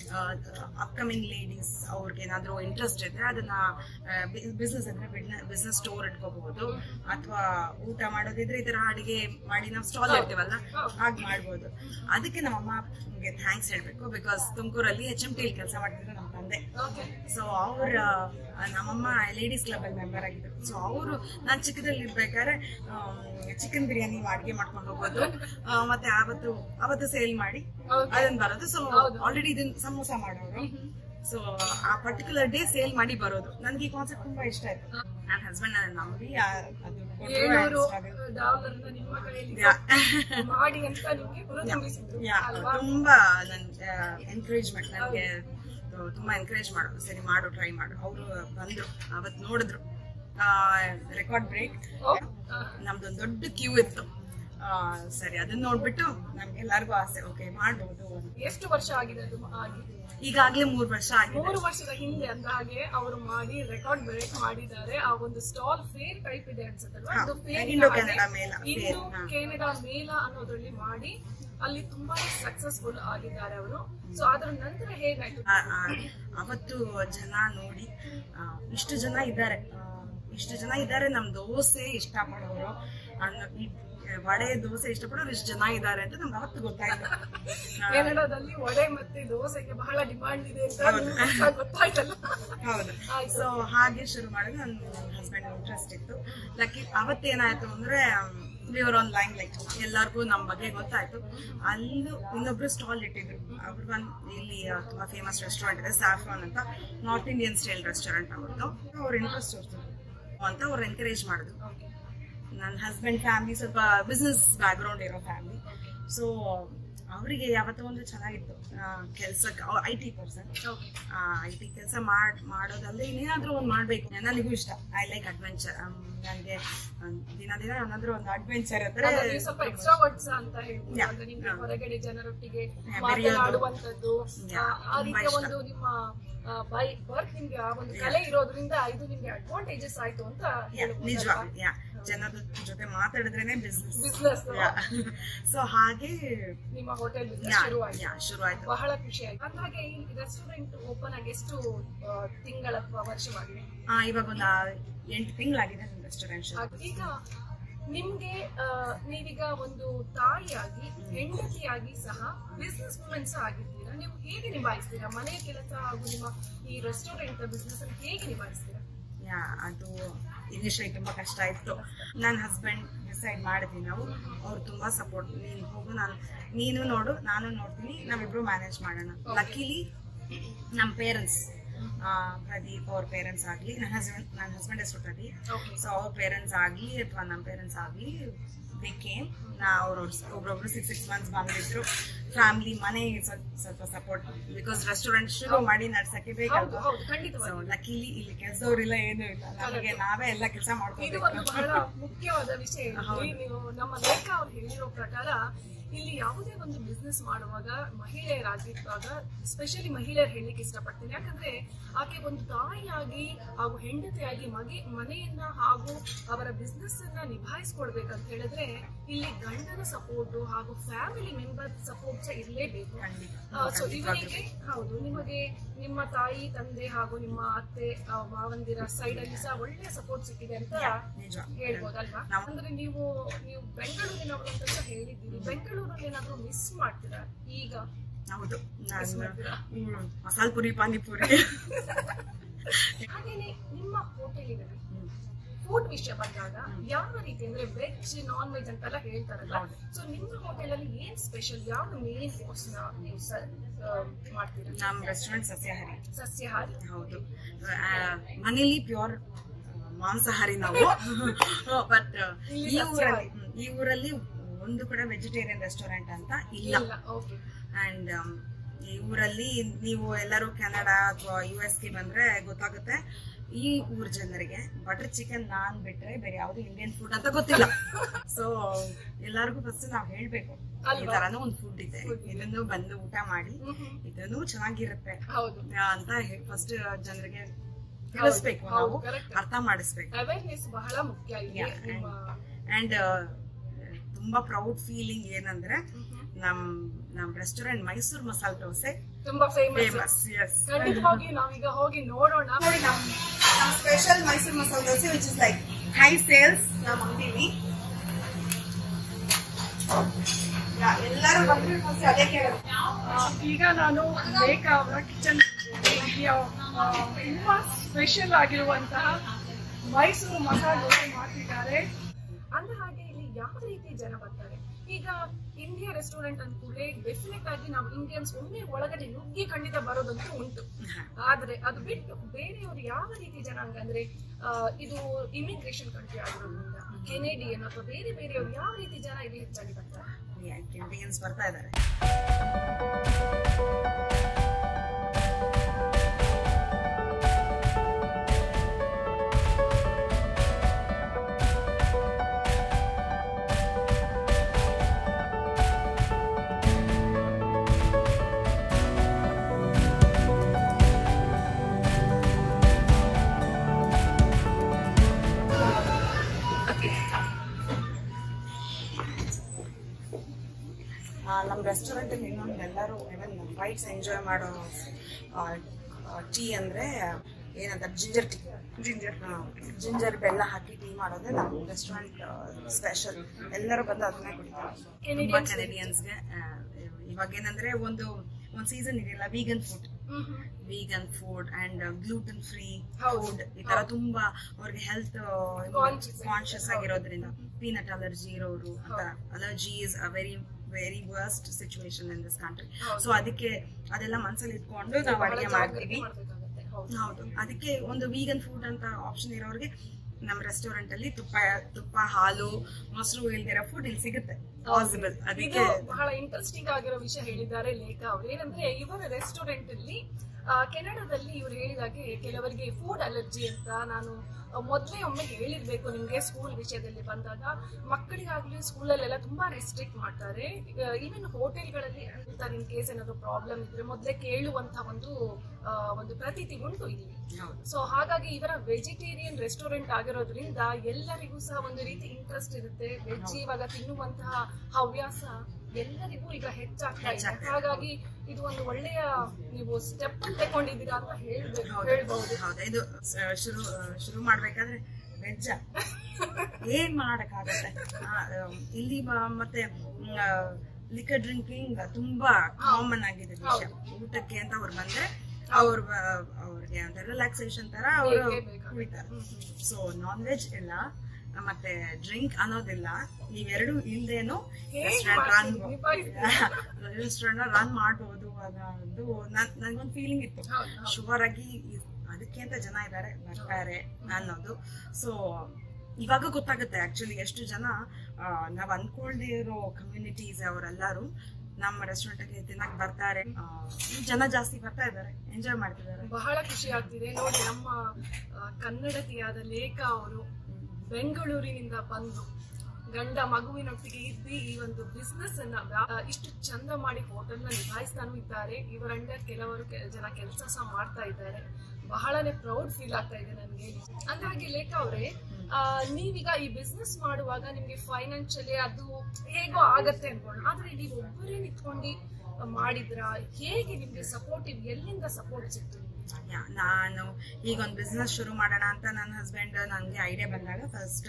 ಅಪ್ಕಮಿಂಗ್ ಲೇಡೀಸ್ ಅವ್ರಿಗೆ ಏನಾದ್ರು ಇಂಟ್ರೆಸ್ಟ್ ಇದ್ರೆ ಅದನ್ನ ಬಿಸ್ನೆಸ್ ಅಂದ್ರೆ ಬಿಸ್ನೆಸ್ ಸ್ಟೋರ್ ಇಟ್ಕೋಬಹುದು ಅಥವಾ ಊಟ ಮಾಡೋದಿದ್ರೆ ಈ ತರ ಅಡಿಗೆ ಮಾಡಿ ನಾವು ಸ್ಟಾಲ್ ಇರ್ತೀವಲ್ಲ ಹಾಗೆ ಮಾಡ್ಬೋದು ಅದಕ್ಕೆ ನಮ್ಮಮ್ಮಗೆ ಥ್ಯಾಂಕ್ಸ್ ಹೇಳ್ಬೇಕು ಬಿಕಾಸ್ ತುಮಕೂರಲ್ಲಿ ಎಚ್ ಎಂ ಟಿ ಕೆಲಸ ಮಾಡ್ತಿದ್ರು ನಮ್ಮ ತಂದೆ ಓಕೆ ಸೊ ಅವ್ರ ನಮ್ಮಮ್ಮ ಲೇಡೀಸ್ ಕ್ಲಬ್ ಅಲ್ಲಿ ಮೆಂಬರ್ ಆಗಿದ್ರು ಸೊ ಅವರು ನಾನ್ ಚಿಕ್ಕದಲ್ಲಿ ಇರ್ಬೇಕಾದ್ರೆ ಚಿಕನ್ ಬಿರಿಯಾನಿ ಅಡ್ಗೆ ಮಾಡ್ಕೊಂಡು ಹೋಗೋದು ಆ, ಮತ್ತೆ ಅವತ್ತು ಅವತ್ತು ಸೇಲ್ ಮಾಡಿ Okay. ಅದನ್ನ ಬರೋದು ಸೊ ಆಲ್ರೆಡಿ ಇದನ್ನ ಸಮೋಸ ಮಾಡೋರು ಸೊ ಆ ಪರ್ಟಿಕ್ಯುಲರ್ ಡೇ ಸೇಲ್ ಮಾಡಿ ಬರೋದು ನನ್ಗೆ ಈ ಕಾನ್ಸೆಪ್ಟ್ ತುಂಬಾ ಇಷ್ಟ ಆಯ್ತು ನನ್ನ ಹಸ್ಬೆಂಡ್ ನನ್ನ ನಂಬಿ ಆ- ಅದು ಕೊಟ್ರು ಏಳ್ನೂರು and struggle. ಡಾಲರ್ ನಿಮ್ಮ ಕೈಯಲ್ಲಿ Yeah. ಮಾಡಿ ಅಂತ ನಿಮ್ಗೆ ಹುರಿದುಂಬಿಸಿದ್ರು Yeah, ಅಲ್ವಾ ತುಂಬಾ ನನ್ ಎನ್ಕರೇಜ್ಮೆಂಟ್ ನನಗೆ ತುಂಬಾ ಎನ್ಕರೇಜ್ ಮಾಡೋದು ಸರಿ ಮಾಡು ಟ್ರೈ ಮಾಡು ಅವರು ಬಂದ್ರು ಅವತ್ ನೋಡಿದ್ರು ರೆಕಾರ್ಡ್ ಬ್ರೇಕ್ ನಮ್ದೊಂದು ದೊಡ್ಡ ಕ್ಯೂ ಇತ್ತು ಆ, ಸರಿ ಅದನ್ನ ನೋಡ್ಬಿಟ್ಟು ನಮ್ಗೆಲ್ಲರಿಗೂ ಆಸೆ ಓಕೆ ಮಾಡ್ಬೋದು ಅಂತ. ಎಷ್ಟು ವರ್ಷ ಆಗಿದೆ ಅದು ಆಗಿ ಈಗಾಗ್ಲೇ ಮೂರ್ ವರ್ಷ ಆಗಿದೆ ಮೂರು ವರ್ಷದ ಹಿಂದೆ ಅಂದ ಹಾಗೆ ಅವರು ಮಾಡಿ ರೆಕಾರ್ಡ್ ಬ್ರೇಕ್ ಮಾಡಿದ್ದಾರೆ ಆ ಒಂದು ಸ್ಟಾಲ್ ಫೇರ್ ಟೈಪ್ ಇದೆ ಅನ್ಸುತ್ತಲ್ವಾ ಅದು fair ಇಂಡೋ ಹಾಗೆ ಕೆನಡಾ ಮೇಳ ಇಂದು ಫೇರ್ ಹಾ. ಕೆನಡಾ ಮೇಳ ಅನ್ನೋದ್ರಲ್ಲಿ ಮಾಡಿ ಅಲ್ಲಿ ತುಂಬಾ ಸಕ್ಸಸ್ಫುಲ್ ಆಗಿದ್ದಾರೆ ಅವರು ಸೊ ಅದರ ನಂತರ ಹೇಗಾಯ್ತು ಆ, ಆ, ಅವತ್ತು ಜನ ನೋಡಿ ಆ, ಇಷ್ಟು ಜನ ಇದ್ದಾರೆ ಆ, ಇಷ್ಟು ಜನ ಇದ್ದಾರೆ ನಮ್ ದೋಸೆ ಇಷ್ಟಪಡೋರು ಅನ್ನ- ಈ ವಡೆ ದೋಸೆ ಇಷ್ಟಪಡೋರು ಇಷ್ಟು ಜನ ಇದ್ದಾರೆ ಅಂತ ನಮ್ಗೆ ಅವತ್ತು ಗೊತ್ತಾಯ್ತು ಆ, ಕೆನಡಾದಲ್ಲಿ ವಡೆ ಮತ್ತೆ ದೋಸೆಗೆ ಬಹಳ ಡಿಮಾಂಡ್ ಇದೆ ಅಂತ ನಿಮ್ಗೆ ಗೊತ್ತಾಯ್ತಲ್ಲ ಹೌದು ಆಯ್ತು. ಸೊ ಹಾಗೆ ಶುರು ಮಾಡಿದ್ರೆ ನನ್ನ ಹಸ್ಬೆಂಡ್ ಇಂಟ್ರೆಸ್ಟ್ ಇತ್ತು ಲಕ್ಕಿ ಅವತ್ತೇನಾಯ್ತು ಅಂದ್ರೆ ವಿವರ್ ಆನ್ ಲೈನ್ ಲೈಕ್ ಎಲ್ಲರಿಗೂ ನಮ್ಮ ಬಗ್ಗೆ ಗೊತ್ತಾಯ್ತು ಅಲ್ಲೂ ಇನ್ನೊಬ್ರು ಸ್ಟಾಲ್ ಇಟ್ಟಿದ್ರು ಅವ್ರು ಬಂದ್ ಇಲ್ಲಿ ಆ, ತುಂಬಾ ಫೇಮಸ್ ರೆಸ್ಟೋರೆಂಟ್ ಇದೆ ಸ್ಯಾಫ್ರಾನ್ ಅಂತ ನಾರ್ತ್ ಇಂಡಿಯನ್ ಸ್ಟೈಲ್ ರೆಸ್ಟೋರೆಂಟ್ ಅವ್ರದ್ದು ಅವ್ರ ಇಂಟ್ರೆಸ್ಟ್ ತೋರಿಸಿದ್ರು ಅಂತ ಅವ್ರು ಎನ್ಕರೇಜ್ ಮಾಡಿದ್ರು ನನ್ನ ಹಸ್ಬೆಂಡ್ ಫ್ಯಾಮಿಲಿ ಸ್ವಲ್ಪ ಬಿಸ್ನೆಸ್ ಬ್ಯಾಕ್ ಗ್ರೌಂಡ್ ಇರೋ ಫ್ಯಾಮಿಲಿ ಸೊ ಅವರಿಗೆ ಯಾವತ್ತೋ ಒಂದು ಚೆನ್ನಾಗಿತ್ತು ಕೆಲ್ಸಕ್ಕೆ I T person I T ಕೆಲಸ ಮಾಡ್ ಮಾಡೋದಲ್ಲದೆ ಇನ್ನೇನಾದ್ರೂ ಒಂದು ಮಾಡ್ಬೇಕು ನನಗೂ ಇಷ್ಟ ಐ ಲೈಕ್ ಅಡ್ವೆಂಚರ್ ನನಗೆ ದಿನ ದಿನ ಏನಾದ್ರೂ ಒಂದು ಅಡ್ವೆಂಚರ್ ಇದ್ರೆ ಅದು ನೀವು ಸ್ವಲ್ಪ ಎಕ್ಸ್ಟ್ರಾ ವರ್ಡ್ಸ್ ಅಂತ ಹೇಳ್ಬೋದು Yeah. ಅಂದ್ರೆ ನಿಮ್ಗೆ ಹೊರಗಡೆ ಜನರೊಟ್ಟಿಗೆ Yeah, ಬೆರೆಯೋದು. ಮಾತನಾಡುವಂತದ್ದು Yeah, ಆ, ಆ ತುಂಬಾ ರೀತಿಯ ಇಷ್ಟ. ಒಂದು ನಿಮ್ಮ ಬೈ ವರ್ಕ್ ನಿಮ್ಗೆ ಆ ಒಂದು ಕಲೆ ಇರೋದ್ರಿಂದ ಇದು ನಿಮ್ಗೆ ಅಡ್ವಾಂಟೇಜಸ್ ಆಯ್ತು ಅಂತ ನಿಜವಾಗ್ಲೂ ಯಾ ಜನದ ಜೊತೆ ಮಾತಾಡಿದ್ರೇನೆ ಬಿಸ್ನೆಸ್ ಬಿಸ್ನೆಸ್ ಸೊ ಹಾಗೆ ನಿಮ್ಮ ಹೋಟೆಲ್ ಯಾ ಬಿಸ್ನೆಸ್ ಶುರು ಆಯ್ತು ಯಾ ಶುರು ಆಯ್ತು ಬಹಳ ಖುಷಿ ಆಯ್ತು ಅಂದಾಗೆ ಈ ರೆಸ್ಟೋರೆಂಟ್ ಓಪನ್ ಆಗಿ ಎಷ್ಟು ಆ, ತಿಂಗಳ ಅಥವಾ ವರ್ಷವಾಗಿದೆ ಆ, ಇವಾಗ ಒಂದು ಎಂಟು ತಿಂಗಳಾಗಿದೆ ನನ್ನ ರೆಸ್ಟೋರೆಂಟ್ ಹಾಗೆ ಈಗ ನಿಮ್ಗೆ ಆ, ನೀವೀಗ ಒಂದು ತಾಯಿಯಾಗಿ ಹೆಂಡತಿಯಾಗಿ ಸಹ ಬಿಸ್ನೆಸ್ ವುಮೆನ್ ಸಹ ಆಗಿರ್ತೀರಾ ನೀವು ಹೇಗೆ ನಿಭಾಯಿಸ್ತೀರಾ ಮನೆಯ ಕೆಲಸ ಹಾಗೂ ನಿಮ್ಮ ಈ ರೆಸ್ಟೋರೆಂಟ್ ಬಿಸ್ನೆಸ್ ಅನ್ನು ಹೇಗೆ ನಿಭಾಯಿಸ್ತೀರಾ ಯಾ ಅದು ಇನಿಷಿಯಲಿ ತುಂಬಾ ಕಷ್ಟ ಇತ್ತು ನನ್ನ ಹಸ್ಬೆಂಡ್ ಡಿಸೈಡ್ ಮಾಡಿದ್ವಿ ನಾವು ಅವ್ರು ತುಂಬಾ ಸಪೋರ್ಟ್ ನೀನು ಹೋಗು ನಾನು ನೀನು ನೋಡು ನಾನು ನೋಡ್ತೀನಿ ನಾವಿಬ್ರು ಮ್ಯಾನೇಜ್ ಮಾಡೋಣ ಲಕ್ಕಿಲಿ ನಮ್ಮ ಪೇರೆಂಟ್ಸ್ ಪ್ರದೀಪ್ ಅವ್ರ ಪೇರೆಂಟ್ಸ್ ಆಗ್ಲಿ ನನ್ನ ಹಸ್ಬೆಂಡ್ ನನ್ನ ಹಸ್ಬೆಂಡ್ ಹೆಸರು ಪ್ರದೀಪ್ Okay. ಸೊ ಅವ್ರ ಪೇರೆಂಟ್ಸ್ ಆಗ್ಲಿ ಅಥವಾ ನಮ್ಮ ಪೇರೆಂಟ್ಸ್ ಆಗ್ಲಿ ದೇ ಕೇಮ್ ನಾ ಅವ್ರ ಒಬ್ರೊಬ್ರು ಸಿಕ್ಸ್ ಸಿಕ್ಸ್ ಮಂತ್ಸ್ ಬಂದಿದ್ರು ಫ್ಯಾಮಿಲಿ ಮನೆ ಸ್ವಲ್ಪ ಸ್ವಲ್ಪ ಸಪೋರ್ಟ್ ಬಿಕಾಸ್ ರೆಸ್ಟೋರೆಂಟ್ ಶುರು ಮಾಡಿ ನಡ್ಸಕ್ಕೆ ಹೌದು ಬೇಕಲ್ವಾ ಹೌದು ಖಂಡಿತವಾಗಿ ಸೊ ಲಕ್ಕಿಲಿ ಇಲ್ಲಿ ಕೆಲಸದವ್ರಿಲ್ಲ ಏನೂ ಇಲ್ಲ ನಮಗೆ ನಾವೇ ಎಲ್ಲ ಕೆಲಸ ಇದು ಮಾಡ್ಕೋಬೇಕು ಒಂದು ಬಹಳ ಮುಖ್ಯವಾದ ವಿಷಯ ಇಲ್ಲಿ ನೀವು ನಮ್ಮ ಲೇಖಾ ಅವ್ರು ಹೇಳಿರೋ ಪ್ರಕಾರ ಇಲ್ಲಿ ಯಾವುದೇ ಒಂದು ಬಿಸ್ನೆಸ್ ಮಾಡುವಾಗ ಮಹಿಳೆಯರಾಗಿರುವಾಗ ಸ್ಪೆಷಲಿ ಮಹಿಳೆಯರು ಹೇಳಲಿಕ್ಕೆ ಇಷ್ಟಪಡ್ತೀನಿ ಯಾಕಂದ್ರೆ ಆಕೆ ಒಂದು ತಾಯಿಯಾಗಿ ಹಾಗೂ ಹೆಂಡತಿಯಾಗಿ ಮಗೆ ಮನೆಯನ್ನ ಹಾಗೂ ಅವರ ಬಿಸ್ನೆಸ್ ಅನ್ನ ನಿಭಾಯಿಸ್ಕೊಡ್ಬೇಕಂತ ಹೇಳಿದ್ರೆ ಇಲ್ಲಿ ಗಂಡನ ಸಪೋರ್ಟ್ ಹಾಗೂ ಫ್ಯಾಮಿಲಿ ಮೆಂಬರ್ ಸಪೋರ್ಟ್ ಸಹ ಇರಲೇಬೇಕು ಸೊ ಇವರಿಗೆ ಹೌದು ನಿಮಗೆ ನಿಮ್ಮ ತಾಯಿ ತಂದೆ ಹಾಗೂ ನಿಮ್ಮ ಅತ್ತೆ ಆ, ಮಾವಂದಿರ ಸೈಡ್ ಅಲ್ಲಿ ಸಹ ಒಳ್ಳೆಯ ಸಪೋರ್ಟ್ ಸಿಕ್ಕಿದೆ ಅಂತ ನಿಜ ಹೇಳ್ಬೋದಲ್ವಾ ನಾವು- ಅಂದ್ರೆ ನೀವು ನೀವು ಬೆಂಗಳೂರಿನವರು ಅಂತ ಸಹ ಹೇಳಿದ್ದೀರಿ ಬೆಂಗಳೂರಲ್ಲಿ ಏನಾದ್ರು ಮಿಸ್ ಮಾಡ್ತೀರಾ ಈಗ ಹೌದು ಮಿಸ್ ನಾನು ಮಾಡ್ತೀರಾ ಹ್ಮ್, ಮಸಾಲ್ ಪುರಿ ಪಾನಿಪುರಿ ಹಾಗೇನೆ ನಿಮ್ಮ ಹೋಟೆಲಿನಲ್ಲಿ ಫುಡ್ ವಿಷಯ ಬಂದಾಗ ಯಾವ ರೀತಿ ಅಂದ್ರೆ ವೆಜ್ ನಾನ್ ವೆಜ್ ಅಂತೆಲ್ಲ ಹೇಳ್ತಾರಲ್ಲ ಹೌದು. ಸೊ ನಿಮ್ಮ ಹೋಟೆಲ್ ಅಲ್ಲಿ ಏನ್ ಸ್ಪೆಷಲ್ ಯಾವ್ದು ಮೇನ್ ಕೋರ್ಸ್ ನ ನೀವು ಸ- ಆ, ಮಾಡ್ತೀರಾ ನಮ್ಮ ರೆಸ್ಟೋರೆಂಟ್ ಸಸ್ಯಾಹಾರಿ ಸಸ್ಯಾಹಾರಿ ಹೌದು ಆ, ಮನೇಲಿ ಪ್ಯೂರ್ ಮಾಂಸಾಹಾರಿ ನಾವು ಬಟ್ ಇಲ್ಲಿ ಈ ಊರಲ್ಲಿ ಸಸ್ಯಾಹಾರಿ. ಹ್ಮ್, ಈ ಊರಲ್ಲಿ ಒಂದು ಕೂಡ ವೆಜಿಟೇರಿಯನ್ ರೆಸ್ಟೋರೆಂಟ್ ಅಂತ ಇಲ್ಲ ಇಲ್ಲ ಓಕೆ ಅಂಡ್ ಈ ಊರಲ್ಲಿ ನೀವು ಎಲ್ಲರೂ ಕೆನಡಾ ಅಥವಾ ಯು ಎಸ್ ಗೆ ಬಂದ್ರೆ ಗೊತ್ತಾಗುತ್ತೆ ಈ ಊರ್ ಜನರಿಗೆ ಬಟರ್ ಚಿಕನ್ ನಾನ್ ಬಿಟ್ರೆ ಬೇರೆ ಯಾವ್ದು ಇಂಡಿಯನ್ ಫುಡ್ ಅಂತ ಗೊತ್ತಿಲ್ಲ ಸೊ ಎಲ್ಲರಿಗೂ ಫಸ್ಟ್ ನಾವ್ ಹೇಳ್ಬೇಕು ಈ ಅಲ್ವಾ? ತರಾನು ಒಂದು ಫುಡ್ ಇದೆ ಇದನ್ನು ಬಂದು ಊಟ ಮಾಡಿ ಇದನ್ನು ಚೆನ್ನಾಗಿರುತ್ತೆ ಹೌದು ಅಂತ ಫಸ್ಟ್ ಜನರಿಗೆ ತಿಳಿಸ್ಬೇಕು ಹೌದು, ನಾವು correct. ಅರ್ಥ ಮಾಡಿಸ್ಬೇಕು ಅವೇರ್ನೆಸ್ ಬಹಳ ಮುಖ್ಯ ಇಲ್ಲಿ Yeah, ನಿಮ್ಮ ಅಂಡ್ ತುಂಬಾ ಪ್ರೌಡ್ ಫೀಲಿಂಗ್ ಏನಂದ್ರೆ ನಮ್ ನಮ್ ರೆಸ್ಟೋರೆಂಟ್ ಮೈಸೂರು ಮಸಾಲೆ ದೋಸೆ ತುಂಬಾ ಫೇಮಸ್ ಫೇಮಸ್ ಎಸ್ ಖಂಡಿತವಾಗಿ ನಾವೀಗ ಹೋಗಿ ನೋಡೋಣ ನೋಡಿ ನಮ್ ನಮ್ special Mysore masala dosa which is like high sales ನಮ್ ಅಂಗಡಿಲಿ ಎಲ್ಲರೂ ಬಂದ್ರೆ first ಅದೇ ಕೇಳೋದು ಆ, ಈಗ ನಾನು ಲೇಖಾ ಅವರ ಕಿಚನ್ ತುಂಬಾ ಸ್ಪೆಷಲ್ ಆಗಿರುವಂತಹ ಮೈಸೂರು ಮಸಾಲೆ ದೋಸೆ ಮಾಡ್ತಿದ್ದಾರೆ ಅಂದ ಹಾಗೆ ಇಲ್ಲಿ ಯಾವ ರೀತಿ ಜನ ಬರ್ತಾರೆ ಈಗ ಇಂಡಿಯಾ ರೆಸ್ಟೋರೆಂಟ್ ಅಂದ ಕೂಡಲೇ ಡೆಫಿನೆಟ್ ಆಗಿ ನಾವು ಇಂಡಿಯನ್ಸ್ ಒಮ್ಮೆ ಒಳಗಡೆ ನುಗ್ಗಿ ಖಂಡಿತ ಬರೋದಂತೂ ಉಂಟು ಆದ್ರೆ ಅದು ಬಿಟ್ಟು ಬೇರೆಯವರು ಯಾವ ರೀತಿ ಜನಾಂಗ ಅಂದ್ರೆ ಆ, ಇದು ಇಮಿಗ್ರೇಷನ್ ಕಂಟ್ರಿ ಆಗಿರೋದ್ರಿಂದ ಕೆನೆಡಿಯನ್ ಅಥವಾ ಬೇರೆ ಬೇರೆಯವರು ಯಾವ ರೀತಿ ಜನ ಇಲ್ಲಿ ಹೆಚ್ಚಾಗಿ ಬರ್ತಾರೆ ಇಂಡಿಯನ್ಸ್ ಬರ್ತಾ ಇದಾರೆ ನಮ್ಮ ರೆಸ್ಟೋರೆಂಟ್ ಅಲ್ಲಿ ಇನ್ನೊಂದು ಎಲ್ಲರೂ ಇವನ್ ವೈಟ್ಸ್ ಎಂಜಾಯ್ ಮಾಡೋ ಟೀ ಅಂದ್ರೆ ಏನಂತ ಜಿಂಜರ್ ಟೀ ಜಿಂಜರ್ ಜಿಂಜರ್ ಬೆಲ್ಲ ಹಾಕಿ ಟೀ ಮಾಡೋದೇ ನಮ್ಮ ರೆಸ್ಟೋರೆಂಟ್ ಸ್ಪೆಷಲ್ ಎಲ್ಲರೂ ಬಂದು ಅದನ್ನೇ ಕುಡಿತಾರೆ ತುಂಬಾ Canadians ಕೆನಡಿಯನ್ಸ್ಗೆ ಇವಾಗ ಏನಂದ್ರೆ ಒಂದು ಒಂದು ಸೀಸನ್ ಇದೆಯಲ್ಲ vegan food vegan food and gluten free ಹೌದು. ಫುಡ್ ಈ ತರ ತುಂಬಾ ಅವ್ರಿಗೆ ಹೆಲ್ತ್ Conscious. ಕಾನ್ಶಿಯಸ್ ಆಗಿರೋದ್ರಿಂದ ಪೀನಟ್ ಅಲರ್ಜಿ ಇರೋರು allergy is a very very worst situation in this country ಹೌದು. ಸೊ ಅದಕ್ಕೆ ಅದೆಲ್ಲ ಮನಸ್ಸಲ್ಲಿ ಇಟ್ಕೊಂಡು ನಾವು ಬಹಳ ಅಡಿಗೆ ಜಾಗ್ರತೆ ಮಾಡ್ತೀವಿ ಮಾಡ್ಬೇಕಾಗತ್ತೆ. ಹೌದು. ಹೌದು ಅದಕ್ಕೆ ಒಂದು ವೀಗನ್ ಫುಡ್ ಅಂತ ಆಪ್ಷನ್ ಇರೋರಿಗೆ ನಮ್ಮ ರೆಸ್ಟೋರೆಂಟ್ ಅಲ್ಲಿ ತುಪ್ಪ ತುಪ್ಪ ಹಾಲು ಮೊಸರು ಇಲ್ದಿರೋ ಫುಡ್ ಇಲ್ಲಿ ಸಿಗುತ್ತೆ ಪಾಸಿಬಲ್ ಇದು ಅದಕ್ಕೆ ಬಹಳ ಇಂಟ್ರೆಸ್ಟಿಂಗ್ ಆಗಿರೋ ವಿಷಯ ಹೇಳಿದ್ದಾರೆ ಲೇಖಾ ಅವರು ಏನಂದ್ರೆ ಇವರ ರೆಸ್ಟೋರೆಂಟ್ ಅಲ್ಲಿ ಆ, ಕೆನಡಾದಲ್ಲಿ ಇವ್ರು ಹೇಳಿದಾಗೆ ಕೆಲವರಿಗೆ ಫುಡ್ ಅಲರ್ಜಿ ಅಂತ ನಾನು ಆ, ಮೊದ್ಲೇ ಒಮ್ಮೆ ಹೇಳಿರ್ಬೇಕು ನಿಮ್ಗೆ ಸ್ಕೂಲ್ ವಿಷಯದಲ್ಲಿ ಬಂದಾಗ ಮಕ್ಕಳಿಗಾಗ್ಲಿ ಸ್ಕೂಲಲ್ಲೆಲ್ಲ ತುಂಬಾ ರೆಸ್ಟ್ರಿಕ್ಟ್ ಮಾಡ್ತಾರೆ ಈವನ್ ಹೋಟೆಲ್ಗಳಲ್ಲಿ ಅಂತಾರೆ ಇನ್ ಕೇಸ್ ಏನಾದ್ರು ಪ್ರಾಬ್ಲಮ್ ಇದ್ರೆ ಮೊದ್ಲೇ ಕೇಳುವಂತ ಒಂದು ಆ, ಒಂದು ಪ್ರತೀತಿ ಉಂಟು ಇಲ್ಲಿ ಹೌದು ಸೊ ಹಾಗಾಗಿ ಇವರ ವೆಜಿಟೇರಿಯನ್ ರೆಸ್ಟೋರೆಂಟ್ ಆಗಿರೋದ್ರಿಂದ ಎಲ್ಲರಿಗೂ ಸಹ ಒಂದು ರೀತಿ ಇಂಟ್ರೆಸ್ಟ್ ಇರುತ್ತೆ ವೆಜ್ ಇವಾಗ ತಿನ್ನುವಂತಹ ಹವ್ಯಾಸ ಎಲ್ಲರಿಗೂ ಈಗ ಹೆಚ್ಚಾಗ್ತಾ ಇದೆ ಹೆಚ್ಚಾಗ್ತಾ ಇದೆ. ಹಾಗಾಗಿ ಇದು ಒಂದು ಒಳ್ಳೆಯ ನೀವು ಸ್ಟೆಪ್ ತಗೊಂಡಿದ್ದೀರಾ ಅಂತ ಹೇಳ್ಬೇಕು ಹೌದು. ಹೇಳ್ಬಹುದು ಹೌದು ಇದು ಸ- ಶುರು ಶುರು ಮಾಡ್ಬೇಕಾದ್ರೆ ವೆಜ್ಜ ಏನ್ ಮಾಡಕ್ಕಾಗತ್ತೆ ಆ, ಆಮ್, ಇಲ್ಲಿ ಬ- ಮತ್ತೆ ಲಿಕರ್ ಡ್ರಿಂಕಿಂಗ್ ತುಂಬಾ ಕಾಮನ್ ಆಗಿದೆ ವಿಷಯ ಊಟಕ್ಕೆ ಅಂತ ಅವ್ರು ಬಂದ್ರೆ ಅವ್ರ ಅವ್ರಿಗೆ ಅಂತ ರಿಲ್ಯಾಕ್ಸೇಷನ್ ತರ ಅವರು ಬೇಕೇ ಬೇಕು. ಕುಡಿತಾರೆ ಸೊ ನಾನ್ ವೆಜ್ ಇಲ್ಲ ಮತ್ತೆ ಡ್ರಿಂಕ್ ಅನ್ನೋದಿಲ್ಲ ಇವೆರಡು ಇಲ್ದೇನು ಹೇಗ್ ರೆಸ್ಟೋರೆಂಟ್ ರನ್ ಮಾಡ್ತೀರಿ? ನಿಭಾಯಿಸ್ತೀರಿ? ರೆಸ್ಟೋರೆಂಟ್ ರನ್ ಮಾಡ್ಬೋದು ಅನ್ನೋದು ನನ್- ನನ್ಗೊಂದು ಫೀಲಿಂಗ್ ಇತ್ತು ಹೌದು, ಹೌದು. ಶುವರ್ ಆಗಿ ಇ- ಅದಕ್ಕೆ ಅಂತ ಜನ ಇದ್ದಾರೆ ಬರ್ತಾರೆ ಅನ್ನೋದು ಸೊ ಇವಾಗ ಗೊತ್ತಾಗುತ್ತೆ ಆಕ್ಚುಲಿ ಎಷ್ಟು ಜನ ಆ, ನಾವ್ ಅನ್ಕೊಳ್ದೇ ಇರೋ ಕಮ್ಯುನಿಟೀಸ್ ಅವರೆಲ್ಲರೂ ನಮ್ಮ ರೆಸ್ಟೋರೆಂಟ್ಗೆ ತಿನ್ನಕ್ ಬರ್ತಾರೆ ಆ, ಜನ ಜಾಸ್ತಿ ಬರ್ತಾ ಇದ್ದಾರೆ ಎಂಜಾಯ್ ಮಾಡ್ತಿದ್ದಾರೆ ಬಹಳ ಖುಷಿ ಆಗ್ತಿದೆ ನೋಡಿ ನಮ್ಮ ಆ, ಕನ್ನಡತಿಯಾದ ಲೇಖ ಅವರು ಬೆಂಗಳೂರಿನಿಂದ ಬಂದು ಗಂಡ ಮಗುವಿನೊಟ್ಟಿಗೆ ಇದ್ದು ಈ ಒಂದು ಬಿಸ್ನೆಸ್ ಅನ್ನ ವ್ಯಾ- ಆ, ಇಷ್ಟು ಚಂದ ಮಾಡಿ ಹೋಟೆಲ್ ನ ನಿಭಾಯಿಸ್ತಾನೂ ಇದ್ದಾರೆ ಇವರ ಅಂಡರ್ ಕೆಲವರು ಕೆ- ಜನ ಕೆಲಸ ಸಹ ಮಾಡ್ತಾ ಇದ್ದಾರೆ ಬಹಳನೇ ಪ್ರೌಡ್ ಫೀಲ್ ಆಗ್ತಾ ಇದೆ ನನಗೆ ಅಂದಾಗೆ ಲೇಖ ಅವರೇ ನೀವೀಗ ಈ ಬಿಸ್ನೆಸ್ ಮಾಡುವಾಗ ನಿಮ್ಗೆ ಫೈನಾನ್ಷಿಯಲಿ ಅದು ಹೇಗೋ ಆಗತ್ತೆ ಅನ್ಕೊಂಡು ಆದ್ರೆ ನೀವು ಒಬ್ಬರೇ ನಿಂತ್ಕೊಂಡು ಮಾಡಿದ್ರ ಹೇಗೆ ನಿಮ್ಗೆ ಸಪೋರ್ಟಿವ್ ಎಲ್ಲಿಂದ ಸಪೋರ್ಟ್ ಸಿಕ್ತು ನಿಮ್ಗೆ? ಯಾ- ನಾನು ಈಗ ಒಂದು ಬಿಸ್ನೆಸ್ ಶುರು ಮಾಡೋಣ ಅಂತ ನನ್ನ ಹಸ್ಬೆಂಡ್ ನನಗೆ ಐಡಿಯಾ ಬಂದಾಗ ಫಸ್ಟ್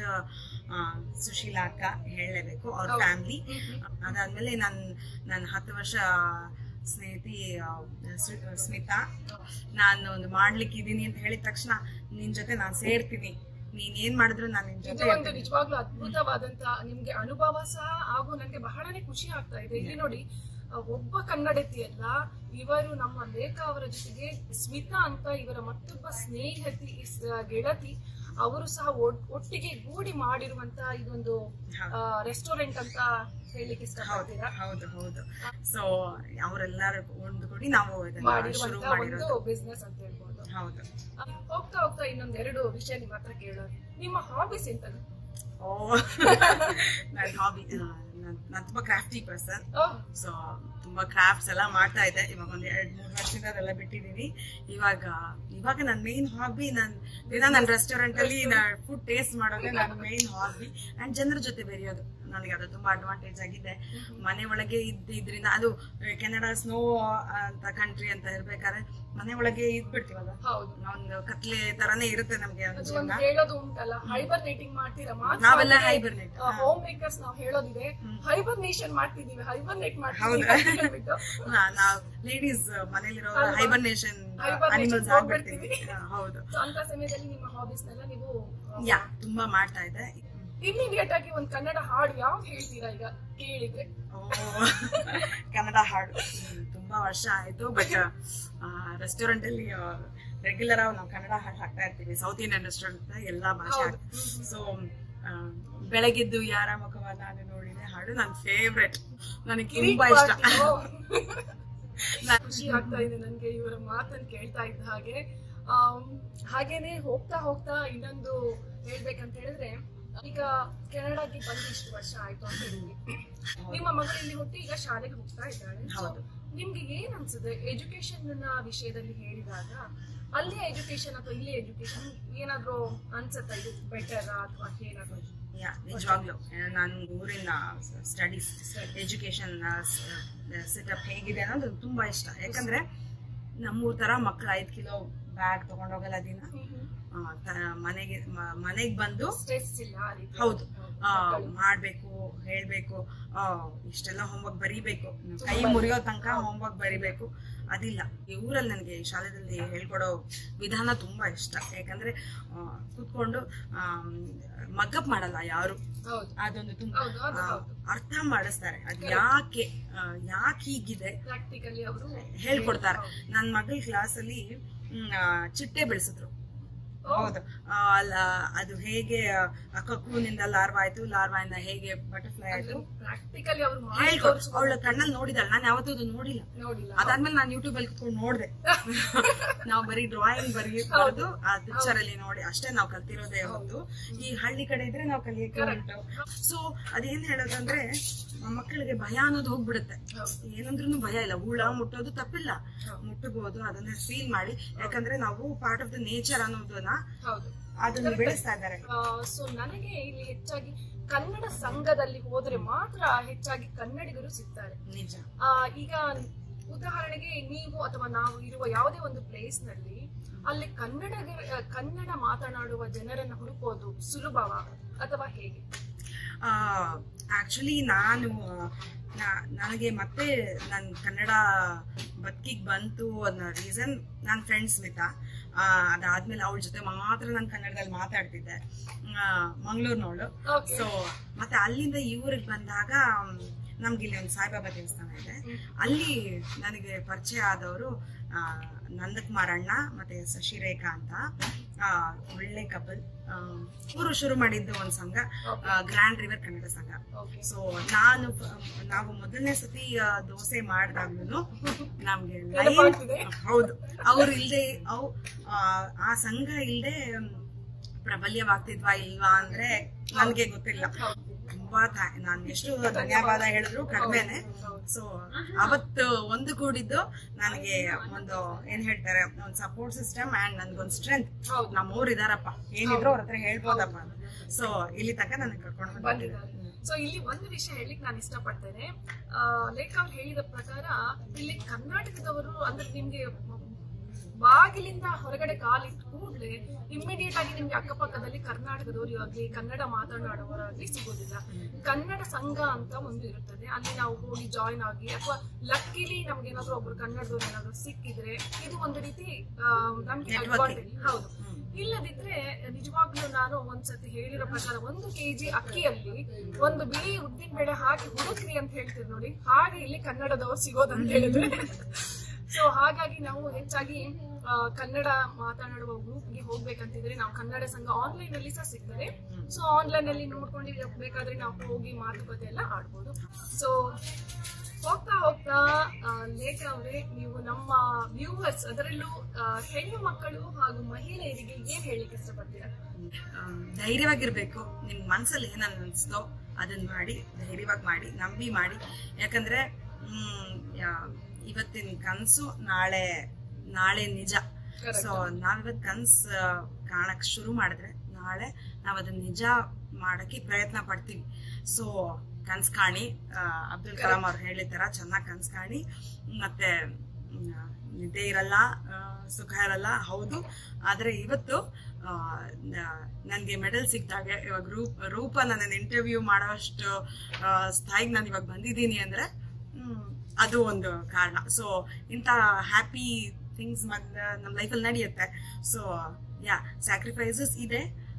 ಸುಶೀಲಾ ಅಕ್ಕ ಹೇಳಲೇಬೇಕು ಅವ್ರ ಹೌದು. ಫ್ಯಾಮಿಲಿ ಅದಾದ್ಮೇಲೆ ನನ್ನ ನನ್ನ ಹತ್ತು ವರ್ಷ ಸ್ನೇಹಿತಿ ಆ, ಸ್ಮಿ- ಸ್ಮಿತಾ ನಾನು ಒಂದು ಮಾಡ್ಲಿಕ್ಕೆ ಇದೀನಿ ಅಂತ ಹೇಳಿದ ತಕ್ಷಣ ನಿನ್ ಜೊತೆ ನಾನು ಸೇರ್ತೀನಿ ನೀನ್ ಏನ್ ಮಾಡಿದ್ರು ನಾನು ನಿನ್ ಇದು ಜೊತೆ ಒಂದು ನಿಜವಾಗ್ಲೂ ಅದ್ಭುತವಾದಂತ ನಿಮ್ಗೆ ಅನುಭವ ಸಹ ಹಾಗೂ ನನಗೆ ಬಹಳನೇ ಖುಷಿ ಆಗ್ತಾ ಇದೆ ಇಲ್ಲಿ ನೋಡಿ ಆ, ಒಬ್ಬ ಕನ್ನಡತಿಯಲ್ಲ ಇವರು ನಮ್ಮ ಲೇಖ ಅವರ ಜೊತೆಗೆ ಸ್ಮಿತಾ ಅಂತ ಇವರ ಮತ್ತೊಬ್ಬ ಸ್ನೇಹಿತಿ ಸ್- ಗೆಳತಿ ಅವರು ಸಹ ಒಟ್- ಒಟ್ಟಿಗೆ ಗೂಡಿ ಮಾಡಿರುವಂತ ಇದೊಂದು ರೆಸ್ಟೋರೆಂಟ್ ಅಂತ ಹೇಳಲಿಕ್ಕೆ ಹೌದು ಇಷ್ಟಪಡ್ತೀರಾ ಹೌದು ಹೌದು ಸೊ ಅವರೆಲ್ಲರೂ ಒಂದು ಕೂಡಿ ನಾವು ಇದನ್ನ ಶುರು ಮಾಡಿರುವಂತ ಒಂದು ಮಾಡಿರೋದು ಬಿಸ್ನೆಸ್ ಅಂತ ಹೇಳ್ಬೋದು ಹೌದು ಆ, ಹೋಗ್ತಾ ಹೋಗ್ತಾ ಇನ್ನೊಂದ್ ಎರಡು ವಿಷಯ ನಿಮ್ಮ ಹತ್ರ ಕೇಳೋದು ನಿಮ್ಮ ಹಾಬೀಸ್ ಎಂತದ್ದು ಓ ನನ್ನ ಹಾಬಿ ನಾನು ತುಂಬಾ ಕ್ರಾಫ್ಟಿ ಪರ್ಸನ್ ಓಹ್, ಸೊ ತುಂಬಾ ಕ್ರಾಫ್ಟ್ಸ್ ಎಲ್ಲ ಮಾಡ್ತಾ ಇದ್ದೆ ಇವಾಗ ಒಂದ್ ಎರಡ್ ಮೂರ್ ವರ್ಷದಿಂದ ಅದೆಲ್ಲ ಬಿಟ್ಟಿದೀನಿ ಇವಾಗ ಇವಾಗ ನನ್ನ ಮೇನ್ ಹಾಬಿ ನನ್ ದಿನ ನನ್ನ ರೆಸ್ಟೋರೆಂಟ್ ಅಲ್ಲಿ ಫುಡ್ ಟೇಸ್ಟ್ ಮಾಡೋದೇ ನನ್ನ ಮೇನ್ ಹಾಬಿ ಅಂಡ್ ಜನರ ಜೊತೆ ಬೆರೆಯೋದು ನನಗೆ ಅದು ತುಂಬಾ ಅಡ್ವಾಂಟೇಜ್ ಆಗಿದೆ ಮನೆ ಒಳಗೆ ಇದ್ದಿದ್ರಿಂದ ಅದು ಕೆನಡಾ ಸ್ನೋ ಅಂತ ಕಂಟ್ರಿ ಅಂತ ಇರ್ಬೇಕಾದ್ರೆ ಮನೆ ಒಳಗೆ ಇದ್ಬಿಡ್ತೀವಲ್ಲ ಹೌದು ಒಂದು ಕತ್ಲೆ ತರಾನೇ ಇರುತ್ತೆ ನಮ್ಗೆ ಒಂದು ಅದು ಜೀವನ ಒಂದು ಹೇಳೋದು ಉಂಟಲ್ಲ ಹೈಬರ್ನೇಟಿಂಗ್ ಮಾಡ್ತೀರಾ ನಾವೆಲ್ಲ hibernate. ಹಾ. ಹೋಮ್ ಮೇಕರ್ಸ್ ನಾವು ಹೇಳೋದಿದೆ ಹೈಬರ್ನೇಷನ್ ಮಾಡ್ತಿದೀವಿ ಹೈಬರ್ನೇಟ್ ಮಾಡ್ತೀವಿ ಹೌದಾ? ಅಂತ ಹೇಳ್ಬಿಟ್ಟು. ನಾವು ಲೇಡೀಸ್ ಮನೆಯಲ್ಲಿರೋ ಅಲ್ವಾ? ಹೈಬರ್ನೇಷನ್ Hibernation ಅನಿಮಲ್ಸ್ ಹೋಗ್ಬಿಡ್ತೀವಿ. ಆಗ್ಬಿಡ್ತೀವಿ ಹಾ, ಹೌದು So, ಅಂತ ಸಮಯದಲ್ಲಿ ನಿಮ್ಮ ಹಾಬೀಸ್ ನೆಲ್ಲ ನೀವು ಯಾ ತುಂಬಾ ಮಾಡ್ತಾ ಇದ್ದೆ ಇಮಿಡಿಯೇಟ್ ಆಗಿ ಒಂದು ಕನ್ನಡ ಹಾಡು ಯಾವ್ದು ಹೇಳ್ತೀರಾ ಈಗ ಕೇಳಿದ್ರೆ ಓ, ಕನ್ನಡ ಹಾಡು ಹ್ಮ್, ತುಂಬಾ ವರ್ಷ ಆಯ್ತು ಬಟ್ ರೆಸ್ಟೋರೆಂಟ್ ಅಲ್ಲಿ ರೆಗ್ಯುಲರ್ ಆಗಿ ನಾವು ಕನ್ನಡ ಹಾಡು ಹಾಕ್ತಾ ಇರ್ತೀವಿ ಸೌತ್ ಇಂಡಿಯನ್ ರೆಸ್ಟೋರೆಂಟ್ ಎಲ್ಲಾ ಭಾಷೆ ಹೌದು. ಸೊ ಬೆಳಗಿದ್ದು ಯಾರ ಮುಖವ ನಾನು ನೋಡಿದೆ ಹಾಡು ನನ್ನ ಫೇವ್ರೆಟ್ ನನಗೆ ತುಂಬಾ ಇಷ್ಟ ನಾನ್- ಖುಷಿ ಆಗ್ತಾ ಇದೆ ನನ್ಗೆ ಇವರ ಮಾತನ್ನ ಕೇಳ್ತಾ ಇದ್ದ ಹಾಗೆ ಆಮ್, ಹಾಗೇನೆ ಹೋಗ್ತಾ ಹೋಗ್ತಾ ಇನ್ನೊಂದು ಹೇಳ್ಬೇಕಂತ ಹೇಳಿದ್ರೆ ಈಗ ಕೆನಡಾಗೆ ಬಂದು ಇಷ್ಟು ವರ್ಷ ಆಯ್ತು ಅಂತ ಹೇಳಿದ್ವಿ ನಿಮ್ಮ ಮಗಳು ಇಲ್ಲಿ ಹುಟ್ಟಿ ಈಗ ಶಾಲೆಗೆ ಹೋಗ್ತಾ ಇದ್ದಾಳೆ So, ಹೌದು. ನಿಮ್ಗೆ ಏನ್ ಅನ್ಸುತ್ತೆ ಎಜುಕೇಶನ್ ವಿಷಯದಲ್ಲಿ ಹೇಳಿದಾಗ ಅಲ್ಲಿ ಎಜುಕೇಶನ್ ಅಥವಾ ಇಲ್ಲಿ ಎಜುಕೇಶನ್ ಏನಾದ್ರೂ ಅನ್ಸುತ್ತಾ ಇದು ಬೆಟರ್ ಅಥವಾ ಏನಾದ್ರು ಯಾ ನಿಜವಾಗ್ಲು ನಾನು ಊರಿನ ಸ್ಟಡೀಸ್ ಎಜುಕೇಶನ್ ಸೆಟಪ್ ಹೇಗಿದೆ ಅನ್ನೋದು ತುಂಬಾ ಇಷ್ಟ ಯಾಕಂದ್ರೆ ನಮ್ಮೂರ್ ತರ ಮಕ್ಳು ಐದ್ ಕಿಲೋ ಬ್ಯಾಗ್ ತಗೊಂಡೋಗಲ್ಲ ದಿನ ಆ, ತ- ಮನೆಗೆ ಮ- ಮನೆಗ್ ಬಂದು ಸ್ಟ್ರೆಸ್ ಇಲ್ಲ ಆ ರೀತಿ ಹೌದು ಆ, ಮಕ್ಕಳು. ಮಾಡ್ಬೇಕು ಹೇಳ್ಬೇಕು ಆ, ಇಷ್ಟೆಲ್ಲ ಹೋಮ್ವರ್ಕ್ ಬರೀಬೇಕು ಕೈ ಮುರಿಯೋ ತನಕ ಹೋಮ್ವರ್ಕ್ ಬರೀಬೇಕು ಅದಿಲ್ಲ ಈ ಊರಲ್ಲಿ ನನಗೆ ಶಾಲೆಯಲ್ಲಿ ಹೇಳ್ಕೊಡೋ ವಿಧಾನ ತುಂಬಾ ಇಷ್ಟ ಯಾಕಂದ್ರೆ ಆ, ಕೂತ್ಕೊಂಡು ಮಗ್ಗಪ್ ಮಾಡಲ್ಲ ಯಾರು ಹೌದು ಅದೊಂದು ತುಂಬಾ ಹೌದು, ಅದು ಆ, ಹೌದು. ಅರ್ಥ ಮಾಡಿಸ್ತಾರೆ ಅದ್ ಯಾಕೆ ಯಾಕೆ ಹೀಗಿದೆ ಪ್ರಾಕ್ಟಿಕಲಿ ಅವರು ಹೇಳ್ಕೊಡ್ತಾರೆ ನನ್ನ ಮಗಳ ಕ್ಲಾಸಲ್ಲಿ ಚಿಟ್ಟೆ ಬೆಳೆಸಿದ್ರು ಹೌದು ಆ, ಅಲ್ಲ ಅದು ಹೇಗೆ ಕಕ್ಕೂನಿಂದ ಲಾರ್ವಾ ಆಯ್ತು ಲಾರ್ವಾಯಿಂದ ಹೇಗೆ ಬಟರ್ಫ್ಲೈ ಆಯ್ತು ಪ್ರಾಕ್ಟಿಕಲಿ ಅವರು ಮಾಡಿ ಹೇಳ್ಕೊಡ್ ತೋರಿಸ್ಬೋದು. ಅವಳ ಕಣ್ಣಲ್ಲಿ ನೋಡಿದಾಳೆ ನಾನು ಯಾವತ್ತೂ ಅದು ನೋಡಿಲ್ಲ ನೋಡಿಲ್ಲ ಅದಾದ್ಮೇಲೆ ನಾನು ಯೂಟ್ಯೂಬ್ ಅಲ್ಲಿ ಕುತ್ಕೊಂಡು ನೋಡ್ದೆ ನಾವು ಬರೀ ಡ್ರಾಯಿಂಗ್ ಬರೀ ಬರೆದು ಆ ಪಿಕ್ಚರ್ ಅಲ್ಲಿ ನೋಡಿ ಅಷ್ಟೇ ನಾವು ಕಲ್ತಿರೋದೇ ಹೊತ್ತು ಈ ಹಳ್ಳಿ ಕಡೆ ಇದ್ರೆ ನಾವು ಕಲಿಯಕ್ಕೆ ಉಂಟು ಸೊ ಅದೇನ್ ಹೇಳೋದಂದ್ರೆ ಮಕ್ಕಳಿಗೆ ಭಯ ಅನ್ನೋದು ಹೋಗ್ಬಿಡುತ್ತೆ ಹೌದು. ಏನಂದ್ರೂ ಭಯ ಇಲ್ಲ ಹುಳ ಮುಟ್ಟೋದು ತಪ್ಪಿಲ್ಲ ಮುಟ್ಟಬಹುದು ಅದನ್ನ ಫೀಲ್ ಮಾಡಿ ಯಾಕಂದ್ರೆ ನಾವು ಪಾರ್ಟ್ ಆಫ್ ದ ನೇಚರ್ ಅನ್ನೋದನ್ನ ಹೌದು ಅದನ್ನ ಬೆಳೆಸ್ತಾ ಇದ್ದಾರೆ ಸೊ ನನಗೆ ಇಲ್ಲಿ ಹೆಚ್ಚಾಗಿ ಕನ್ನಡ ಸಂಘದಲ್ಲಿ ಹೋದ್ರೆ ಮಾತ್ರ ಹೆಚ್ಚಾಗಿ ಕನ್ನಡಿಗರು ಸಿಗ್ತಾರೆ ನಿಜ ಆ, ಈಗ ಉದಾಹರಣೆಗೆ ನೀವು ಅಥವಾ ನಾವು ಇರುವ ಯಾವುದೇ ಒಂದು ಪ್ಲೇಸ್ ನಲ್ಲಿ ಅಲ್ಲಿ ಕನ್ನಡ ಕನ್ನಡ ಮಾತನಾಡುವ ಜನರನ್ನ ಹುಡುಕೋದು ಸುಲಭವ ಅಥವಾ ಹೇಗೆ ಆಕ್ಚುಲಿ ನಾನು ನಾ- ನನಗೆ ಮತ್ತೆ ನನ್ ಕನ್ನಡ ಬದುಕಿಗೆ ಬಂತು ಅನ್ನೋ ರೀಸನ್ ನನ್ನ ಫ್ರೆಂಡ್ ಸ್ಮಿತಾ ಆ, ಅದಾದ್ಮೇಲೆ ಅವಳ ಜೊತೆ ಮಾತ್ರ ನಾನು ಕನ್ನಡದಲ್ಲಿ ಮಾತಾಡ್ತಿದ್ದೆ ಮಂಗಳೂರಿನವಳು Okay. ಸೊ ಮತ್ತೆ ಅಲ್ಲಿಂದ ಈ ಊರಿಗೆ ಬಂದಾಗ ಮ್, ನಮ್ಗೆ ಇಲ್ಲಿ ಒಂದು ಸಾಯಿಬಾಬಾ ದೇವಸ್ಥಾನ ಇದೆ ಅಲ್ಲಿ ನನಗೆ ಪರಿಚಯ ಆದವರು ನಂದಕುಮಾರ್ ಅಣ್ಣ ಮತ್ತೆ ಶಶಿರೇಖಾ ಅಂತ ಆ, ಒಳ್ಳೆ ಕಪಲ್ ಇವರು ಶುರು ಮಾಡಿದ್ದು ಒಂದು ಸಂಘ ಗ್ರ್ಯಾಂಡ್ ರಿವರ್ ಕನ್ನಡ ಸಂಘ Okay. ಸೊ ನಾನು ಆ, ನಾವು ಮೊದಲನೇ ಸತಿ ಆ, ದೋಸೆ ಮಾಡಿದಾಗ್ಲೂ ನಮ್ಗೆ live- ನೆನಪಾಗ್ತಿದೆ? ಹೌದು ಅವ್ರು ಇಲ್ದೆ ಅವ್ ಆ, ಆ ಸಂಘ ಇಲ್ದೆ ಮ್, ಪ್ರಬಲ್ಯವಾಗ್ತಿದ್ವಾ ಇಲ್ವಾ ಅಂದ್ರೆ ನನ್ಗೆ ಗೊತ್ತಿಲ್ಲ ತುಂಬಾ ಥ್ಯಾ- ನಾನ್ ಎಷ್ಟು ಧನ್ಯವಾದ ಹೇಳಿದ್ರು ಕಡಿಮೆನೆ ಸೊ ಅವತ್ತು ಒಂದು ಕೂಡಿದ್ದು ನನಗೆ ಒಂದು ಏನ್ ಹೇಳ್ತಾರೆ ಒಂದು ಸಪೋರ್ಟ್ ಸಿಸ್ಟಮ್ ಅಂಡ್ ನನ್ಗೊಂದು ಸ್ಟ್ರೆಂತ್ ಹೌದು. ನಮ್ಮವ್ರು ಇದಾರಪ್ಪ ಏನಿದ್ರು ಅವ್ರ ಹತ್ರ ಹೇಳ್ಬೋದಪ್ಪ ಸೊ ಇಲ್ಲಿ ತನಕ ನನಗೆ ಕರ್ಕೊಂಡು ಬಂದಿದ್ದಾರೆ ಸೊ ಇಲ್ಲಿ ಒಂದು ವಿಷಯ ಹೇಳಿಕ್ ನಾನು ಇಷ್ಟಪಡ್ತೇನೆ ಆ, ಲೇಖ ಅವ್ರು ಹೇಳಿದ ಪ್ರಕಾರ ಇಲ್ಲಿ ಕರ್ನಾಟಕದವರು ಅಂದ್ರೆ ನಿಮ್ಗೆ ಬಾಗಿಲಿಂದ ಹೊರಗಡೆ ಕಾಲಿಟ್ಟು ಕೂಡಲೇ ಇಮ್ಮಿಡಿಯೇಟ್ ಆಗಿ ನಿಮ್ಗೆ ಅಕ್ಕಪಕ್ಕದಲ್ಲಿ ಕರ್ನಾಟಕದವರು ಆಗ್ಲಿ ಕನ್ನಡ ಮಾತನಾಡುವವರಾಗ್ಲಿ ಸಿಗೋದಿಲ್ಲ ಕನ್ನಡ ಸಂಘ ಅಂತ ಒಂದು ಇರುತ್ತದೆ ಅಲ್ಲಿ ನಾವು ಹೋಗಿ ಜಾಯಿನ್ ಆಗಿ ಅಥವಾ ಲಕ್ಕಿಲಿ ನಮ್ಗೆ ಏನಾದ್ರು ಒಬ್ರು ಕನ್ನಡದವ್ರು ಏನಾದ್ರು ಸಿಕ್ಕಿದ್ರೆ ಇದು ಒಂದು ರೀತಿ ಆ, ನಮ್ಗೆ Networking. advantage. ಹೌದು ಇಲ್ಲದಿದ್ರೆ ನಿಜವಾಗ್ಲೂ ನಾನು ಒಂದ್ಸತಿ ಹೇಳಿರೋ ಪ್ರಕಾರ ಒಂದು ಕೆಜಿ ಅಕ್ಕಿಯಲ್ಲಿ ಒಂದು ಬಿಳಿ ಉದ್ದಿನ ಬೇಳೆ ಹಾಕಿ ಹುಡುಕ್ರಿ ಅಂತ ಹೇಳ್ತೀವಿ ನೋಡಿ ಹಾಗೆ ಇಲ್ಲಿ ಕನ್ನಡದವ್ರು ಸಿಗೋದಂತ ಹೇಳಿದ್ರೆ ಸೊ ಹಾಗಾಗಿ ನಾವು ಹೆಚ್ಚಾಗಿ ಆ, ಕನ್ನಡ ಮಾತನಾಡುವ ಗ್ರೂಪ್ಗೆ ಹೋಗ್ಬೇಕಂತಿದ್ರೆ ನಾವು ಕನ್ನಡ ಸಂಘ ಆನ್ಲೈನ್ ಅಲ್ಲಿ ಸಹ ಸಿಗ್ತದೆ ಸೊ ಆನ್ಲೈನ್ ಅಲ್ಲಿ ನೋಡ್ಕೊಂಡು ಬೇಕಾದ್ರೆ ನಾವು ಹೋಗಿ ಮಾತುಕತೆ ಎಲ್ಲ ಆಡ್ಬೋದು ಸೊ ಹೋಗ್ತಾ ಹೋಗ್ತಾ ಆ, ಲೇಖ ಅವರೇ ನೀವು ನಮ್ಮ ವ್ಯೂವರ್ಸ್ ಅದರಲ್ಲೂ ಆ, ಹೆಣ್ಣು ಮಕ್ಕಳು ಹಾಗೂ ಮಹಿಳೆಯರಿಗೆ ಏನ್ ಹೇಳಿಕ್ಕೆ ಇಷ್ಟಪಡ್ತೀರಾ ಆಮ್, ಧೈರ್ಯವಾಗಿರ್ಬೇಕು ನಿಮ್ ಮನ್ಸಲ್ಲಿ ಏನ್ ಅನ್ಸ್ತೋ ಅದನ್ನ ಮಾಡಿ ಧೈರ್ಯವಾಗಿ ಮಾಡಿ ನಂಬಿ ಮಾಡಿ ಯಾಕಂದ್ರೆ ಹ್ಮ್ ಯಾ- ಇವತ್ತಿನ ಕನ್ಸು ನಾಳೆ ನಾಳೆ ನಿಜ Correct. ಸೊ ನಾವಿವತ್ ಕನ್ಸ್ ಆ, ಕಾಣಕ್ ಶುರು ಮಾಡಿದ್ರೆ ನಾಳೆ ನಾವ್ ಅದನ್ನ ನಿಜ ಮಾಡಕ್ಕೆ ಪ್ರಯತ್ನ ಪಡ್ತೀವಿ ಸೊ ಕನ್ಸ್ ಕಾಣಿ ಆ, ಅಬ್ದುಲ್ ಕಲಾಂ ಅವ್ರು ಹೇಳಿದಾರ ಚೆನ್ನಾಗ್ ಕನ್ಸ್ ಕಾಣಿ ಮತ್ತೆ ಮ್, ನಿದ್ದೆ ಇರಲ್ಲ ಆ, ಸುಖ ಇರಲ್ಲ ಹೌದು ಆದ್ರೆ ಇವತ್ತು ಆ, ನ- ನನ್ಗೆ ಮೆಡಲ್ ಸಿಕ್ಕಿದಾಗೆ ಇವಾಗ ರೂಪ್ ರೂಪ ನನ್ನ ಇಂಟರ್ವ್ಯೂ ಮಾಡೋಷ್ಟು ಆ, ಸ್ಥಾಯಿಗೆ ನಾನು ಇವಾಗ ಬಂದಿದ್ದೀನಿ ಅಂದ್ರೆ ಹ್ಮ್, ಅದು ಒಂದು ಕಾರಣ ಸೊ ಇಂಥ ಹ್ಯಾಪಿ ಥಿಂಗ್ಸ್ ನಮ್ಮ ಲೈಫಲ್ಲಿ ನಡೆಯುತ್ತೆ ಸೊ ಯಾ ಸ್ಯಾಕ್ರಿಫೈಸಸ್ ಇದೆ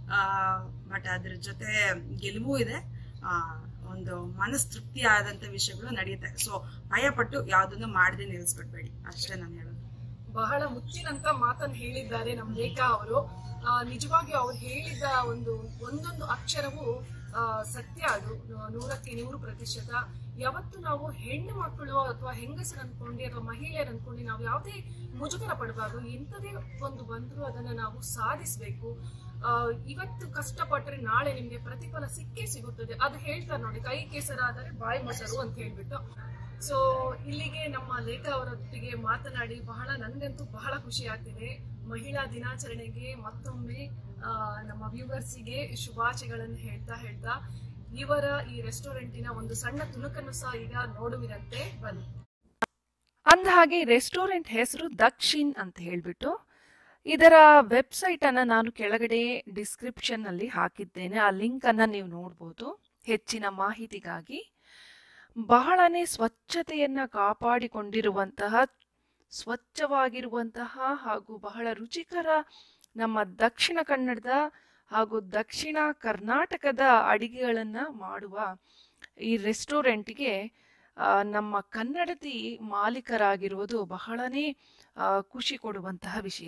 ಬಟ್ ಅದ್ರ ಜೊತೆ ಗೆಲುವು ಇದೆ ಆ, ಒಂದು ಮನಸ್ತೃಪ್ತಿ ಆದಂತ ವಿಷಯಗಳು ನಡೆಯುತ್ತೆ ಸೊ ಭಯ ಪಟ್ಟು ಯಾವ್ದನ್ನು ಮಾಡದೆ ನಿಲ್ಲಿಸ್ಬಿಡ್ಬೇಡಿ ಅಷ್ಟೇ ನಾನು ಹೇಳೋದು ಬಹಳ ಮುಚ್ಚಿನಂತ ಮಾತನ್ನು ಹೇಳಿದ್ದಾರೆ ನಮ್ಮ ಲೇಖಾ ಅವರು ಆ, ನಿಜವಾಗಿಯೂ ಅವ್ರು ಹೇಳಿದ ಒಂದು ಒಂದೊಂದು ಅಕ್ಷರವು ಆ, ಸತ್ಯ ಅದು ನೂರಕ್ಕೆ ನೂರು ಪ್ರತಿಶತ ಯಾವತ್ತು ನಾವು ಹೆಣ್ಣು ಮಕ್ಕಳು ಅಥವಾ ಹೆಂಗಸರು ಅನ್ಕೊಂಡು ಅಥವಾ ಮಹಿಳೆಯರು ಅನ್ಕೊಂಡು ನಾವು ಯಾವುದೇ ಮುಜುಗರ ಪಡಬಾರ್ದು ಎಂಥದೇ ಒಂದು ಬಂದರೂ ಅದನ್ನ ನಾವು ಸಾಧಿಸಬೇಕು ಇವತ್ತು ಕಷ್ಟಪಟ್ಟರೆ ನಾಳೆ ನಿಮ್ಗೆ ಪ್ರತಿಫಲ ಸಿಕ್ಕೇ ಸಿಗುತ್ತದೆ ಅದು ಹೇಳ್ತಾರೆ ನೋಡಿ ಕೈ ಕೆಸರಾದರೆ ಬಾಯಿ ಮೊಸರು ಅಂತ ಹೇಳ್ಬಿಟ್ಟು ಸೊ ಇಲ್ಲಿಗೆ ನಮ್ಮ ಲೇಖ ಅವರೊಟ್ಟಿಗೆ ಮಾತನಾಡಿ ಬಹಳ ನನಗಂತೂ ಬಹಳ ಖುಷಿ ಆಗ್ತಿದೆ ಮಹಿಳಾ ದಿನಾಚರಣೆಗೆ ಮತ್ತೊಮ್ಮೆ ಆ, ನಮ್ಮ ವ್ಯೂವರ್ಸಿಗೆ ಶುಭಾಶಯಗಳನ್ನು ಹೇಳ್ತಾ ಹೇಳ್ತಾ ಇವರ ಈ ರೆಸ್ಟೋರೆಂಟಿನ ಒಂದು ಸಣ್ಣ ತುಣುಕನ್ನು ಸಹ ಈಗ ನೋಡುವಿರಂತೆ ಬನ್ನಿ ಅಂದ ಹಾಗೆ ರೆಸ್ಟೋರೆಂಟ್ ಹೆಸರು ದಕ್ಷಿಣ್ ಅಂತ ಹೇಳ್ಬಿಟ್ಟು ಇದರ ವೆಬ್ಸೈಟ್ ಅನ್ನ ನಾನು ಕೆಳಗಡೆ ಡಿಸ್ಕ್ರಿಪ್ಷನ್ ಅಲ್ಲಿ ಹಾಕಿದ್ದೇನೆ ಆ ಲಿಂಕ್ ಅನ್ನ ನೀವು ನೋಡ್ಬೋದು ಹೆಚ್ಚಿನ ಮಾಹಿತಿಗಾಗಿ ಬಹಳನೇ ಸ್ವಚ್ಛತೆಯನ್ನ ಕಾಪಾಡಿಕೊಂಡಿರುವಂತಹ ಸ್ವಚ್ಛವಾಗಿರುವಂತಹ ಹಾಗೂ ಬಹಳ ರುಚಿಕರ ನಮ್ಮ ದಕ್ಷಿಣ ಕನ್ನಡದ ಹಾಗೂ ದಕ್ಷಿಣ ಕರ್ನಾಟಕದ ಅಡಿಗೆಗಳನ್ನ ಮಾಡುವ ಈ ರೆಸ್ಟೋರೆಂಟ್ಗೆ ಆ, ನಮ್ಮ ಕನ್ನಡತಿ ಮಾಲೀಕರಾಗಿರುವುದು ಬಹಳನೇ ಆ, ಖುಷಿ ಕೊಡುವಂತಹ ವಿಷಯ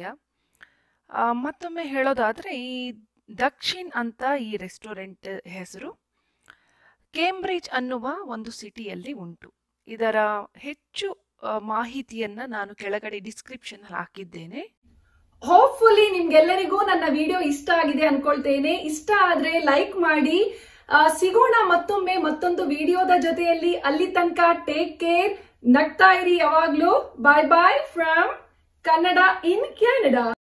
ಆ, ಮತ್ತೊಮ್ಮೆ ಹೇಳೋದಾದ್ರೆ ಈ ದಕ್ಷಿಣ್ ಅಂತ ಈ ರೆಸ್ಟೋರೆಂಟ್ ಹೆಸರು ಕೇಂಬ್ರಿಡ್ಜ್ ಅನ್ನುವ ಒಂದು ಸಿಟಿಯಲ್ಲಿ ಉಂಟು ಇದರ ಹೆಚ್ಚು ಆ, ಮಾಹಿತಿಯನ್ನ ನಾನು ಕೆಳಗಡೆ ಡಿಸ್ಕ್ರಿಪ್ಷನ್ ಹಾಕಿದ್ದೇನೆ ಹೋಪ್ಫುಲಿ ನಿಮ್ಗೆಲ್ಲರಿಗೂ ನನ್ನ ವಿಡಿಯೋ ಇಷ್ಟ ಆಗಿದೆ ಅನ್ಕೊಳ್ತೇನೆ ಇಷ್ಟ ಆದ್ರೆ ಲೈಕ್ ಮಾಡಿ ಆ, ಸಿಗೋಣ ಮತ್ತೊಮ್ಮೆ ಮತ್ತೊಂದು ವಿಡಿಯೋದ ಜೊತೆಯಲ್ಲಿ ಅಲ್ಲಿ ತನಕ ಟೇಕ್ ಕೇರ್ ನಗ್ತಾ ಇರಿ ಯಾವಾಗ್ಲೂ bye bye from Kannada in Canada